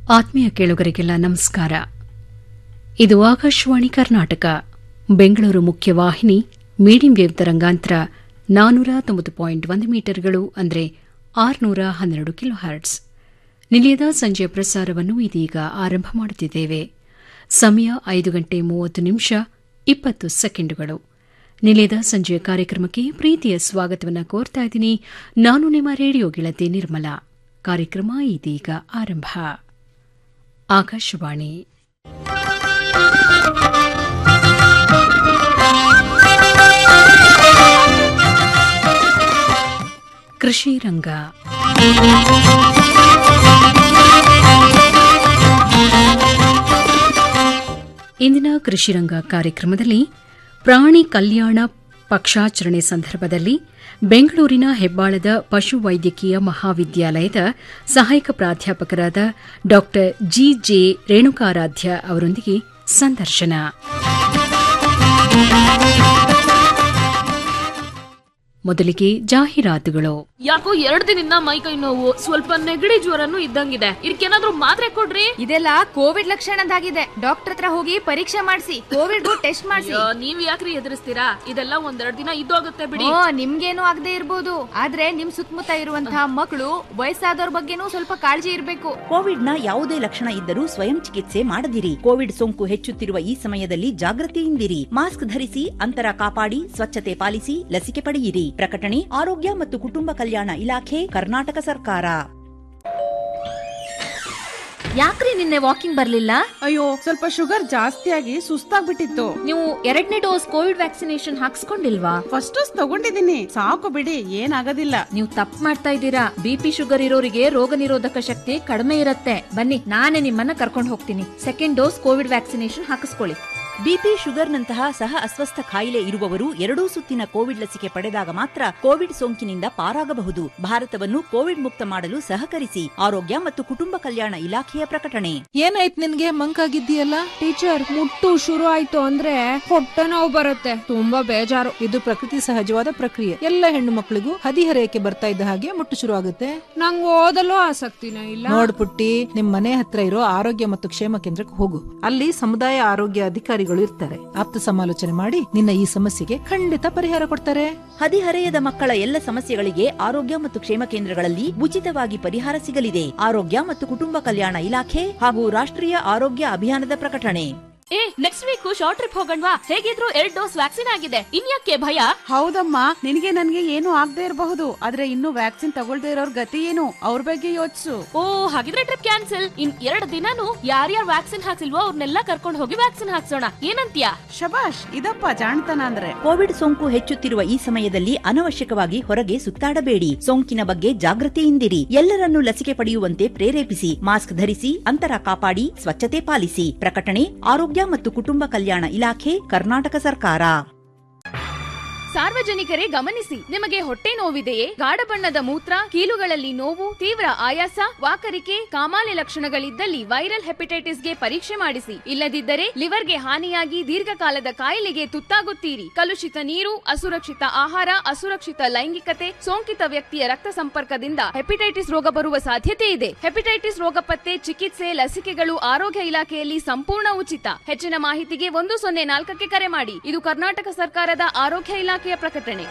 ಆತ್ಮೀಯ ಕೇಳುಗರಿಗೆಲ್ಲ ನಮಸ್ಕಾರ ಇದು ಆಕಾಶವಾಣಿ ಕರ್ನಾಟಕ ಬೆಂಗಳೂರು ಮುಖ್ಯವಾಹಿನಿ ಮೀಡಿಯಂ ವೇವ್ ತರಂಗಾಂತರ ನಾನೂರ ತೊಂಬತ್ತು ಪಾಯಿಂಟ್ ಒಂದು ಮೀಟರ್ಗಳು ಅಂದರೆ ಆರುನೂರ ಹನ್ನೆರಡು ಕಿಲೋ ಹರ್ಟ್ಸ್ ನಿಲಯದ ಸಂಜೆಯ ಪ್ರಸಾರವನ್ನು ಇದೀಗ ಆರಂಭ ಮಾಡುತ್ತಿದ್ದೇವೆ ಸಮಯ ಐದು ಗಂಟೆ ಮೂವತ್ತು ನಿಮಿಷ ಇಪ್ಪತ್ತು ಸೆಕೆಂಡುಗಳು ನಿಲಯದ ಸಂಜೆಯ ಕಾರ್ಯಕ್ರಮಕ್ಕೆ ಪ್ರೀತಿಯ ಸ್ವಾಗತವನ್ನು ಕೋರ್ತಾ ಇದ್ದೀನಿ ನಾನು ನಿಮ್ಮ ರೇಡಿಯೋ ಗೆಳತಿ ನಿರ್ಮಲಾ ಕಾರ್ಯಕ್ರಮ ಇದೀಗ ಆರಂಭ ಆಕಾಶವಾಣಿ ಕೃಷಿ ರಂಗ ಇಂದಿನ ಕೃಷಿ ರಂಗ ಕಾರ್ಯಕ್ರಮದಲ್ಲಿ ಪ್ರಾಣಿ ಕಲ್ಯಾಣ ಪಕ್ಷಾಚರಣೆ ಸಂದರ್ಭದಲ್ಲಿ ಬೆಂಗಳೂರಿನ ಹೆಬ್ಬಾಳದ ಪಶುವೈದ್ಯಕೀಯ ಮಹಾವಿದ್ಯಾಲಯದ ಸಹಾಯಕ ಪ್ರಾಧ್ಯಾಪಕರಾದ ಡಾ ಜಿಜೆ ರೇಣುಕಾರಾಧ್ಯ ಅವರೊಂದಿಗೆ ಸಂದರ್ಶನ ಮೊದಲಿಗೆ ಜಾಹೀರಾತುಗಳು ಯಾಕೋ ಎರಡ್ ದಿನದಿಂದ ಮೈ ಕೈ ನೋವು ಸ್ವಲ್ಪ ನೆಗಡಿ ಜ್ವರನು ಇದ್ದಂಗಿದೆ ಇದಕ್ಕೇನಾದ್ರೂ ಮಾತ್ರೆ ಕೊಡ್ರಿ ಇದೆಲ್ಲ ಕೋವಿಡ್ ಲಕ್ಷಣದಾಗಿದೆ ಡಾಕ್ಟರ್ ಹತ್ರ ಹೋಗಿ ಪರೀಕ್ಷೆ ಮಾಡಿಸಿ ಕೋವಿಡ್ ಟೆಸ್ಟ್ ಮಾಡಿಸಿ ಅಯ್ಯೋ, ನೀವ್ ಯಾಕ್ರಿ ಎದುರಿಸ್ತೀರಾ ಇದೆಲ್ಲ ಒಂದೆರಡ್ ದಿನ ಇದ್ದೋಗುತ್ತೆ ಬಿಡಿ ಓ ನಿಮ್ಗೇನು ಆಗದೆ ಇರ್ಬೋದು ಆದ್ರೆ ನಿಮ್ ಸುತ್ತಮುತ್ತ ಇರುವಂತಹ ಮಕ್ಕಳು ವಯಸ್ಸಾದವ್ರ ಬಗ್ಗೆನೂ ಸ್ವಲ್ಪ ಕಾಳಜಿ ಇರ್ಬೇಕು ಕೋವಿಡ್ನ ಯಾವುದೇ ಲಕ್ಷಣ ಇದ್ದರೂ ಸ್ವಯಂ ಚಿಕಿತ್ಸೆ ಮಾಡದಿರಿ ಕೋವಿಡ್ ಸೋಂಕು ಹೆಚ್ಚುತ್ತಿರುವ ಈ ಸಮಯದಲ್ಲಿ ಜಾಗೃತಿಯಿಂದಿರಿ ಮಾಸ್ಕ್ ಧರಿಸಿ ಅಂತರ ಕಾಪಾಡಿ ಸ್ವಚ್ಛತೆ ಪಾಲಿಸಿ ಲಸಿಕೆ ಪಡೆಯಿರಿ ಪ್ರಕಟಣೆ ಆರೋಗ್ಯ ಮತ್ತು ಕುಟುಂಬ ಕಲ್ಯಾಣ ಇಲಾಖೆ ಕರ್ನಾಟಕ ಸರ್ಕಾರ ಯಾಕ್ರಿ ನಿನ್ನೆ ವಾಕಿಂಗ್ ಬರ್ಲಿಲ್ಲ ಅಯ್ಯೋ ಸ್ವಲ್ಪ ಶುಗರ್ ಜಾಸ್ತಿ ಆಗಿ ಸುಸ್ತಾಗ್ಬಿಟ್ಟಿತ್ತು ನೀವು ಎರಡನೇ ಡೋಸ್ ಕೋವಿಡ್ ವ್ಯಾಕ್ಸಿನೇಷನ್ ಹಾಕ್ಸ್ಕೊಂಡಿಲ್ವಾ ಫಸ್ಟ್ ಡೋಸ್ ತಗೊಂಡಿದ್ದೀನಿ ಸಾಕು ಬಿಡಿ ಏನಾಗೋದಿಲ್ಲ ನೀವು ತಪ್ಪು ಮಾಡ್ತಾ ಇದ್ದೀರಾ ಬಿಪಿ ಶುಗರ್ ಇರೋರಿಗೆ ರೋಗ ನಿರೋಧಕ ಶಕ್ತಿ ಕಡಿಮೆ ಇರುತ್ತೆ ಬನ್ನಿ ನಾನೇ ನಿಮ್ಮನ್ನ ಕರ್ಕೊಂಡು ಹೋಗ್ತೀನಿ ಸೆಕೆಂಡ್ ಡೋಸ್ ಕೋವಿಡ್ ವ್ಯಾಕ್ಸಿನೇಷನ್ ಹಾಕಿಸ್ಕೊಳ್ಳಿ ಬಿಪಿ ಶುಗರ್ನಂತಹ ಸಹ ಅಸ್ವಸ್ಥ ಕಾಯಿಲೆ ಇರುವವರು ಎರಡೂ ಸುತ್ತಿನ ಕೋವಿಡ್ ಲಸಿಕೆ ಪಡೆದಾಗ ಮಾತ್ರ ಕೋವಿಡ್ ಸೋಂಕಿನಿಂದ ಪಾರಾಗಬಹುದು ಭಾರತವನ್ನು ಕೋವಿಡ್ ಮುಕ್ತ ಮಾಡಲು ಸಹಕರಿಸಿ ಆರೋಗ್ಯ ಮತ್ತು ಕುಟುಂಬ ಕಲ್ಯಾಣ ಇಲಾಖೆಯ ಪ್ರಕಟಣೆ ಏನಾಯ್ತು ನಿನ್ಗೆ ಮಂಕಾಗಿದ್ದೀಯಲ್ಲ ಟೀಚರ್ ಮುಟ್ಟು ಶುರು ಆಯ್ತು ಅಂದ್ರೆ ಹೊಟ್ಟೆ ನೋವು ಬರುತ್ತೆ ತುಂಬಾ ಬೇಜಾರು ಇದು ಪ್ರಕೃತಿ ಸಹಜವಾದ ಪ್ರಕ್ರಿಯೆ ಎಲ್ಲ ಹೆಣ್ಣು ಮಕ್ಕಳಿಗೂ ಹದಿಹರೆಯಕ್ಕೆ ಬರ್ತಾ ಇದ್ದ ಹಾಗೆ ಮುಟ್ಟು ಶುರು ಆಗುತ್ತೆ ನಂಗೆ ಓದಲು ಆಸಕ್ತಿನೇ ಇಲ್ಲ ನೋಡ್ ಪುಟ್ಟಿ ನಿಮ್ ಮನೆ ಹತ್ರ ಇರೋ ಆರೋಗ್ಯ ಮತ್ತು ಕ್ಷೇಮ ಕೇಂದ್ರಕ್ಕೆ ಹೋಗು ಅಲ್ಲಿ ಸಮುದಾಯ ಆರೋಗ್ಯ ಅಧಿಕಾರಿಗಳು ಇರ್ತಾರೆ ಆಪ್ತ ಸಮಾಲೋಚನೆ ಮಾಡಿ ನಿನ್ನ ಈ ಸಮಸ್ಯೆಗೆ ಖಂಡಿತ ಪರಿಹಾರ ಕೊಡ್ತಾರೆ ಹದಿಹರೆಯದ ಮಕ್ಕಳ ಎಲ್ಲ ಸಮಸ್ಯೆಗಳಿಗೆ ಆರೋಗ್ಯ ಮತ್ತು ಕ್ಷೇಮ ಕೇಂದ್ರಗಳಲ್ಲಿ ಉಚಿತವಾಗಿ ಪರಿಹಾರ ಸಿಗಲಿದೆ ಆರೋಗ್ಯ ಮತ್ತು ಕುಟುಂಬ ಕಲ್ಯಾಣ ಇಲಾಖೆ ಹಾಗೂ ರಾಷ್ಟ್ರೀಯ ಆರೋಗ್ಯ ಅಭಿಯಾನದ ಪ್ರಕಟಣೆ ಏ ನೆಕ್ಸ್ಟ್ ವೀಕ್ ಶಾರ್ಟ್ ಟ್ರಿಪ್ ಹೋಗಣ್ವಾ ಹೇಗಿದ್ರು ಎರಡ್ ಡೋಸ್ ವ್ಯಾಕ್ಸಿನ್ ಆಗಿದೆ ಇನ್ಯಾಕೆ ಭಯ ಹೌದಮ್ಮ ನಿನಗೆ ನನ್ಗೆ ಏನು ಆಗದೆ ಇರಬಹುದು ಆದ್ರೆ ಇನ್ನು ವ್ಯಾಕ್ಸಿನ್ ತಗೊಳ್ದೇ ಇರೋರ್ ಗತಿ ಏನು ಅವ್ರ ಬಗ್ಗೆ ಯೋಚಿಸು ಓ ಹಾಗಿದ್ರೆ ಟ್ರಿಪ್ ಕ್ಯಾನ್ಸಲ್ ಇನ್ ಎರಡ್ ದಿನಾನು ಯಾರ್ಯಾರು ವ್ಯಾಕ್ಸಿನ್ ಹಾಕ್ಸಿಲ್ವೋ ಅವ್ರನ್ನೆಲ್ಲ ಕರ್ಕೊಂಡು ಹೋಗಿ ವ್ಯಾಕ್ಸಿನ್ ಹಾಕ್ಸೋಣ ಏನಂತೀಯ ಶಬಾಷ್ ಇದಪ್ಪ ಜಾಣ್ತನ ಅಂದ್ರೆ ಕೋವಿಡ್ ಸೋಂಕು ಹೆಚ್ಚುತ್ತಿರುವ ಈ ಸಮಯದಲ್ಲಿ ಅನವಶ್ಯಕವಾಗಿ ಹೊರಗೆ ಸುತ್ತಾಡಬೇಡಿ ಸೋಂಕಿನ ಬಗ್ಗೆ ಜಾಗೃತಿಯಿಂದಿರಿ ಎಲ್ಲರನ್ನೂ ಲಸಿಕೆ ಪಡೆಯುವಂತೆ ಪ್ರೇರೇಪಿಸಿ ಮಾಸ್ಕ್ ಧರಿಸಿ ಅಂತರ ಕಾಪಾಡಿ ಸ್ವಚ್ಛತೆ ಪಾಲಿಸಿ ಪ್ರಕಟಣೆ ಆರೋಗ್ಯ ಮತ್ತು ಕುಟುಂಬ ಕಲ್ಯಾಣ ಇಲಾಖೆ ಕರ್ನಾಟಕ ಸರ್ಕಾರ ಸಾರ್ವಜನಿಕರೇ ಗಮನಿಸಿ ನಿಮಗೆ ಹೊಟ್ಟೆ ನೋವಿದೆಯೇ ಗಾಢ ಬಣ್ಣದ ಮೂತ್ರ ಕೀಲುಗಳಲ್ಲಿ ನೋವು ತೀವ್ರ ಆಯಾಸ ವಾಕರಿಕೆ ಕಾಮಾಲೆ ಲಕ್ಷಣಗಳಿದ್ದಲ್ಲಿ ವೈರಲ್ ಹೆಪಟೈಟಿಸ್ಗೆ ಪರೀಕ್ಷೆ ಮಾಡಿಸಿ ಇಲ್ಲದಿದ್ದರೆ ಲಿವರ್ಗೆ ಹಾನಿಯಾಗಿ ದೀರ್ಘಕಾಲದ ಕಾಯಿಲೆಗೆ ತುತ್ತಾಗುತ್ತೀರಿ ಕಲುಷಿತ ನೀರು ಅಸುರಕ್ಷಿತ ಆಹಾರ ಅಸುರಕ್ಷಿತ ಲೈಂಗಿಕತೆ ಸೋಂಕಿತ ವ್ಯಕ್ತಿಯ ರಕ್ತ ಸಂಪರ್ಕದಿಂದ ಹೆಪಟೈಟಿಸ್ ರೋಗ ಬರುವ ಸಾಧ್ಯತೆ ಇದೆ ಹೆಪಟೈಟಿಸ್ ರೋಗ ಪತ್ತೆ ಚಿಕಿತ್ಸೆ ಲಸಿಕೆಗಳು ಆರೋಗ್ಯ ಇಲಾಖೆಯಲ್ಲಿ ಸಂಪೂರ್ಣ ಉಚಿತ ಹೆಚ್ಚಿನ ಮಾಹಿತಿಗೆ ಒಂದು ಸೊನ್ನೆ ನಾಲ್ಕಕ್ಕೆ ಕರೆ ಮಾಡಿ ಇದು ಕರ್ನಾಟಕ ಸರ್ಕಾರದ ಆರೋಗ್ಯ ಇಲಾಖೆಯ ಪ್ರಕಟಣೆ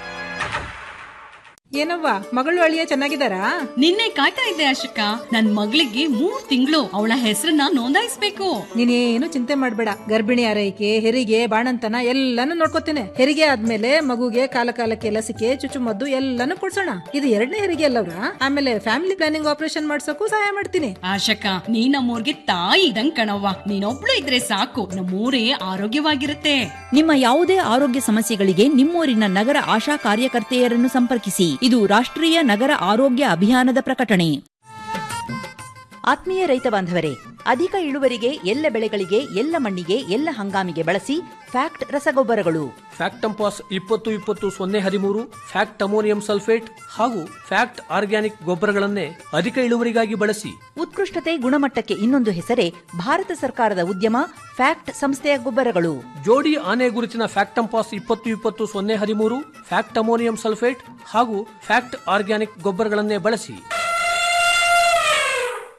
ಏನವ್ವ ಮಗಳು ಅಳಿಯ ಚೆನ್ನಾಗಿದ್ದಾರಾ ನಿನ್ನೆ ಕಾಯ್ತಾ ಇದ್ದೆ ಅಶೋಕ ನನ್ ಮಗಳಿಗೆ ಮೂರ್ ತಿಂಗಳು ಅವಳ ಹೆಸರನ್ನ ನೋಂದಾಯಿಸ್ಬೇಕು ನೀನೇನು ಚಿಂತೆ ಮಾಡ್ಬೇಡ ಗರ್ಭಿಣಿ ಆರೈಕೆ ಹೆರಿಗೆ ಬಾಣಂತನ ಎಲ್ಲಾನು ನೋಡ್ಕೋತೇನೆ ಹೆರಿಗೆ ಆದ್ಮೇಲೆ ಮಗುಗೆ ಕಾಲ ಕಾಲಕ್ಕೆ ಲಸಿಕೆ ಚುಚ್ಚುಮದ್ದು ಎಲ್ಲಾನು ಕೊಡ್ಸೋಣ ಇದು ಎರಡನೇ ಹೆರಿಗೆ ಅಲ್ಲವ್ರ ಆಮೇಲೆ ಫ್ಯಾಮಿಲಿ ಪ್ಲಾನಿಂಗ್ ಆಪರೇಷನ್ ಮಾಡ್ಸೋಕು ಸಹಾಯ ಮಾಡ್ತೀನಿ ಆಶಕ ನೀ ನಮ್ಮೂರ್ಗೆ ತಾಯಿ ಇದಂಗ್ ಕಣವ್ವ ನೀನೊಬ್ಳು ಇದ್ರೆ ಸಾಕು ನಮ್ಮೂರೇ ಆರೋಗ್ಯವಾಗಿರುತ್ತೆ ನಿಮ್ಮ ಯಾವುದೇ ಆರೋಗ್ಯ ಸಮಸ್ಯೆಗಳಿಗೆ ನಿಮ್ಮೂರಿನ ನಗರ ಆಶಾ ಕಾರ್ಯಕರ್ತೆಯರನ್ನು ಸಂಪರ್ಕಿಸಿ ಇದು ರಾಷ್ಟ್ರೀಯ ನಗರ ಆರೋಗ್ಯ ಅಭಿಯಾನದ ಪ್ರಕಟಣೆ ಆತ್ಮೀಯ ರೈತ ಬಾಂಧವರೇ ಅಧಿಕ ಇಳುವರಿಗೆ ಎಲ್ಲ ಬೆಳೆಗಳಿಗೆ ಎಲ್ಲ ಮಣ್ಣಿಗೆ ಎಲ್ಲ ಹಂಗಾಮಿಗೆ ಬಳಸಿ ಫ್ಯಾಕ್ಟ್ ರಸಗೊಬ್ಬರಗಳು ಫ್ಯಾಕ್ಟಂಪಾಸ್ ಇಪ್ಪತ್ತು ಇಪ್ಪತ್ತು ಸೊನ್ನೆ ಹದಿಮೂರು ಫ್ಯಾಕ್ಟ್ ಅಮೋನಿಯಂ ಸಲ್ಫೇಟ್ ಹಾಗೂ ಫ್ಯಾಕ್ಟ್ ಆರ್ಗ್ಯಾನಿಕ್ ಗೊಬ್ಬರಗಳನ್ನೇ ಅಧಿಕ ಇಳುವರಿಗಾಗಿ ಬಳಸಿ ಉತ್ಕೃಷ್ಟತೆ ಗುಣಮಟ್ಟಕ್ಕೆ ಇನ್ನೊಂದು ಹೆಸರೇ ಭಾರತ ಸರ್ಕಾರದ ಉದ್ಯಮ ಫ್ಯಾಕ್ಟ್ ಸಂಸ್ಥೆಯ ಗೊಬ್ಬರಗಳು ಜೋಡಿ ಆನೆ ಗುರುತಿನ ಫ್ಯಾಕ್ಟಂಪಾಸ್ ಇಪ್ಪತ್ತು ಇಪ್ಪತ್ತು ಸೊನ್ನೆ ಹದಿಮೂರು ಫ್ಯಾಕ್ಟ್ ಅಮೋನಿಯಂ ಸಲ್ಫೇಟ್ ಹಾಗೂ ಫ್ಯಾಕ್ಟ್ ಆರ್ಗ್ಯಾನಿಕ್ ಗೊಬ್ಬರಗಳನ್ನೇ ಬಳಸಿ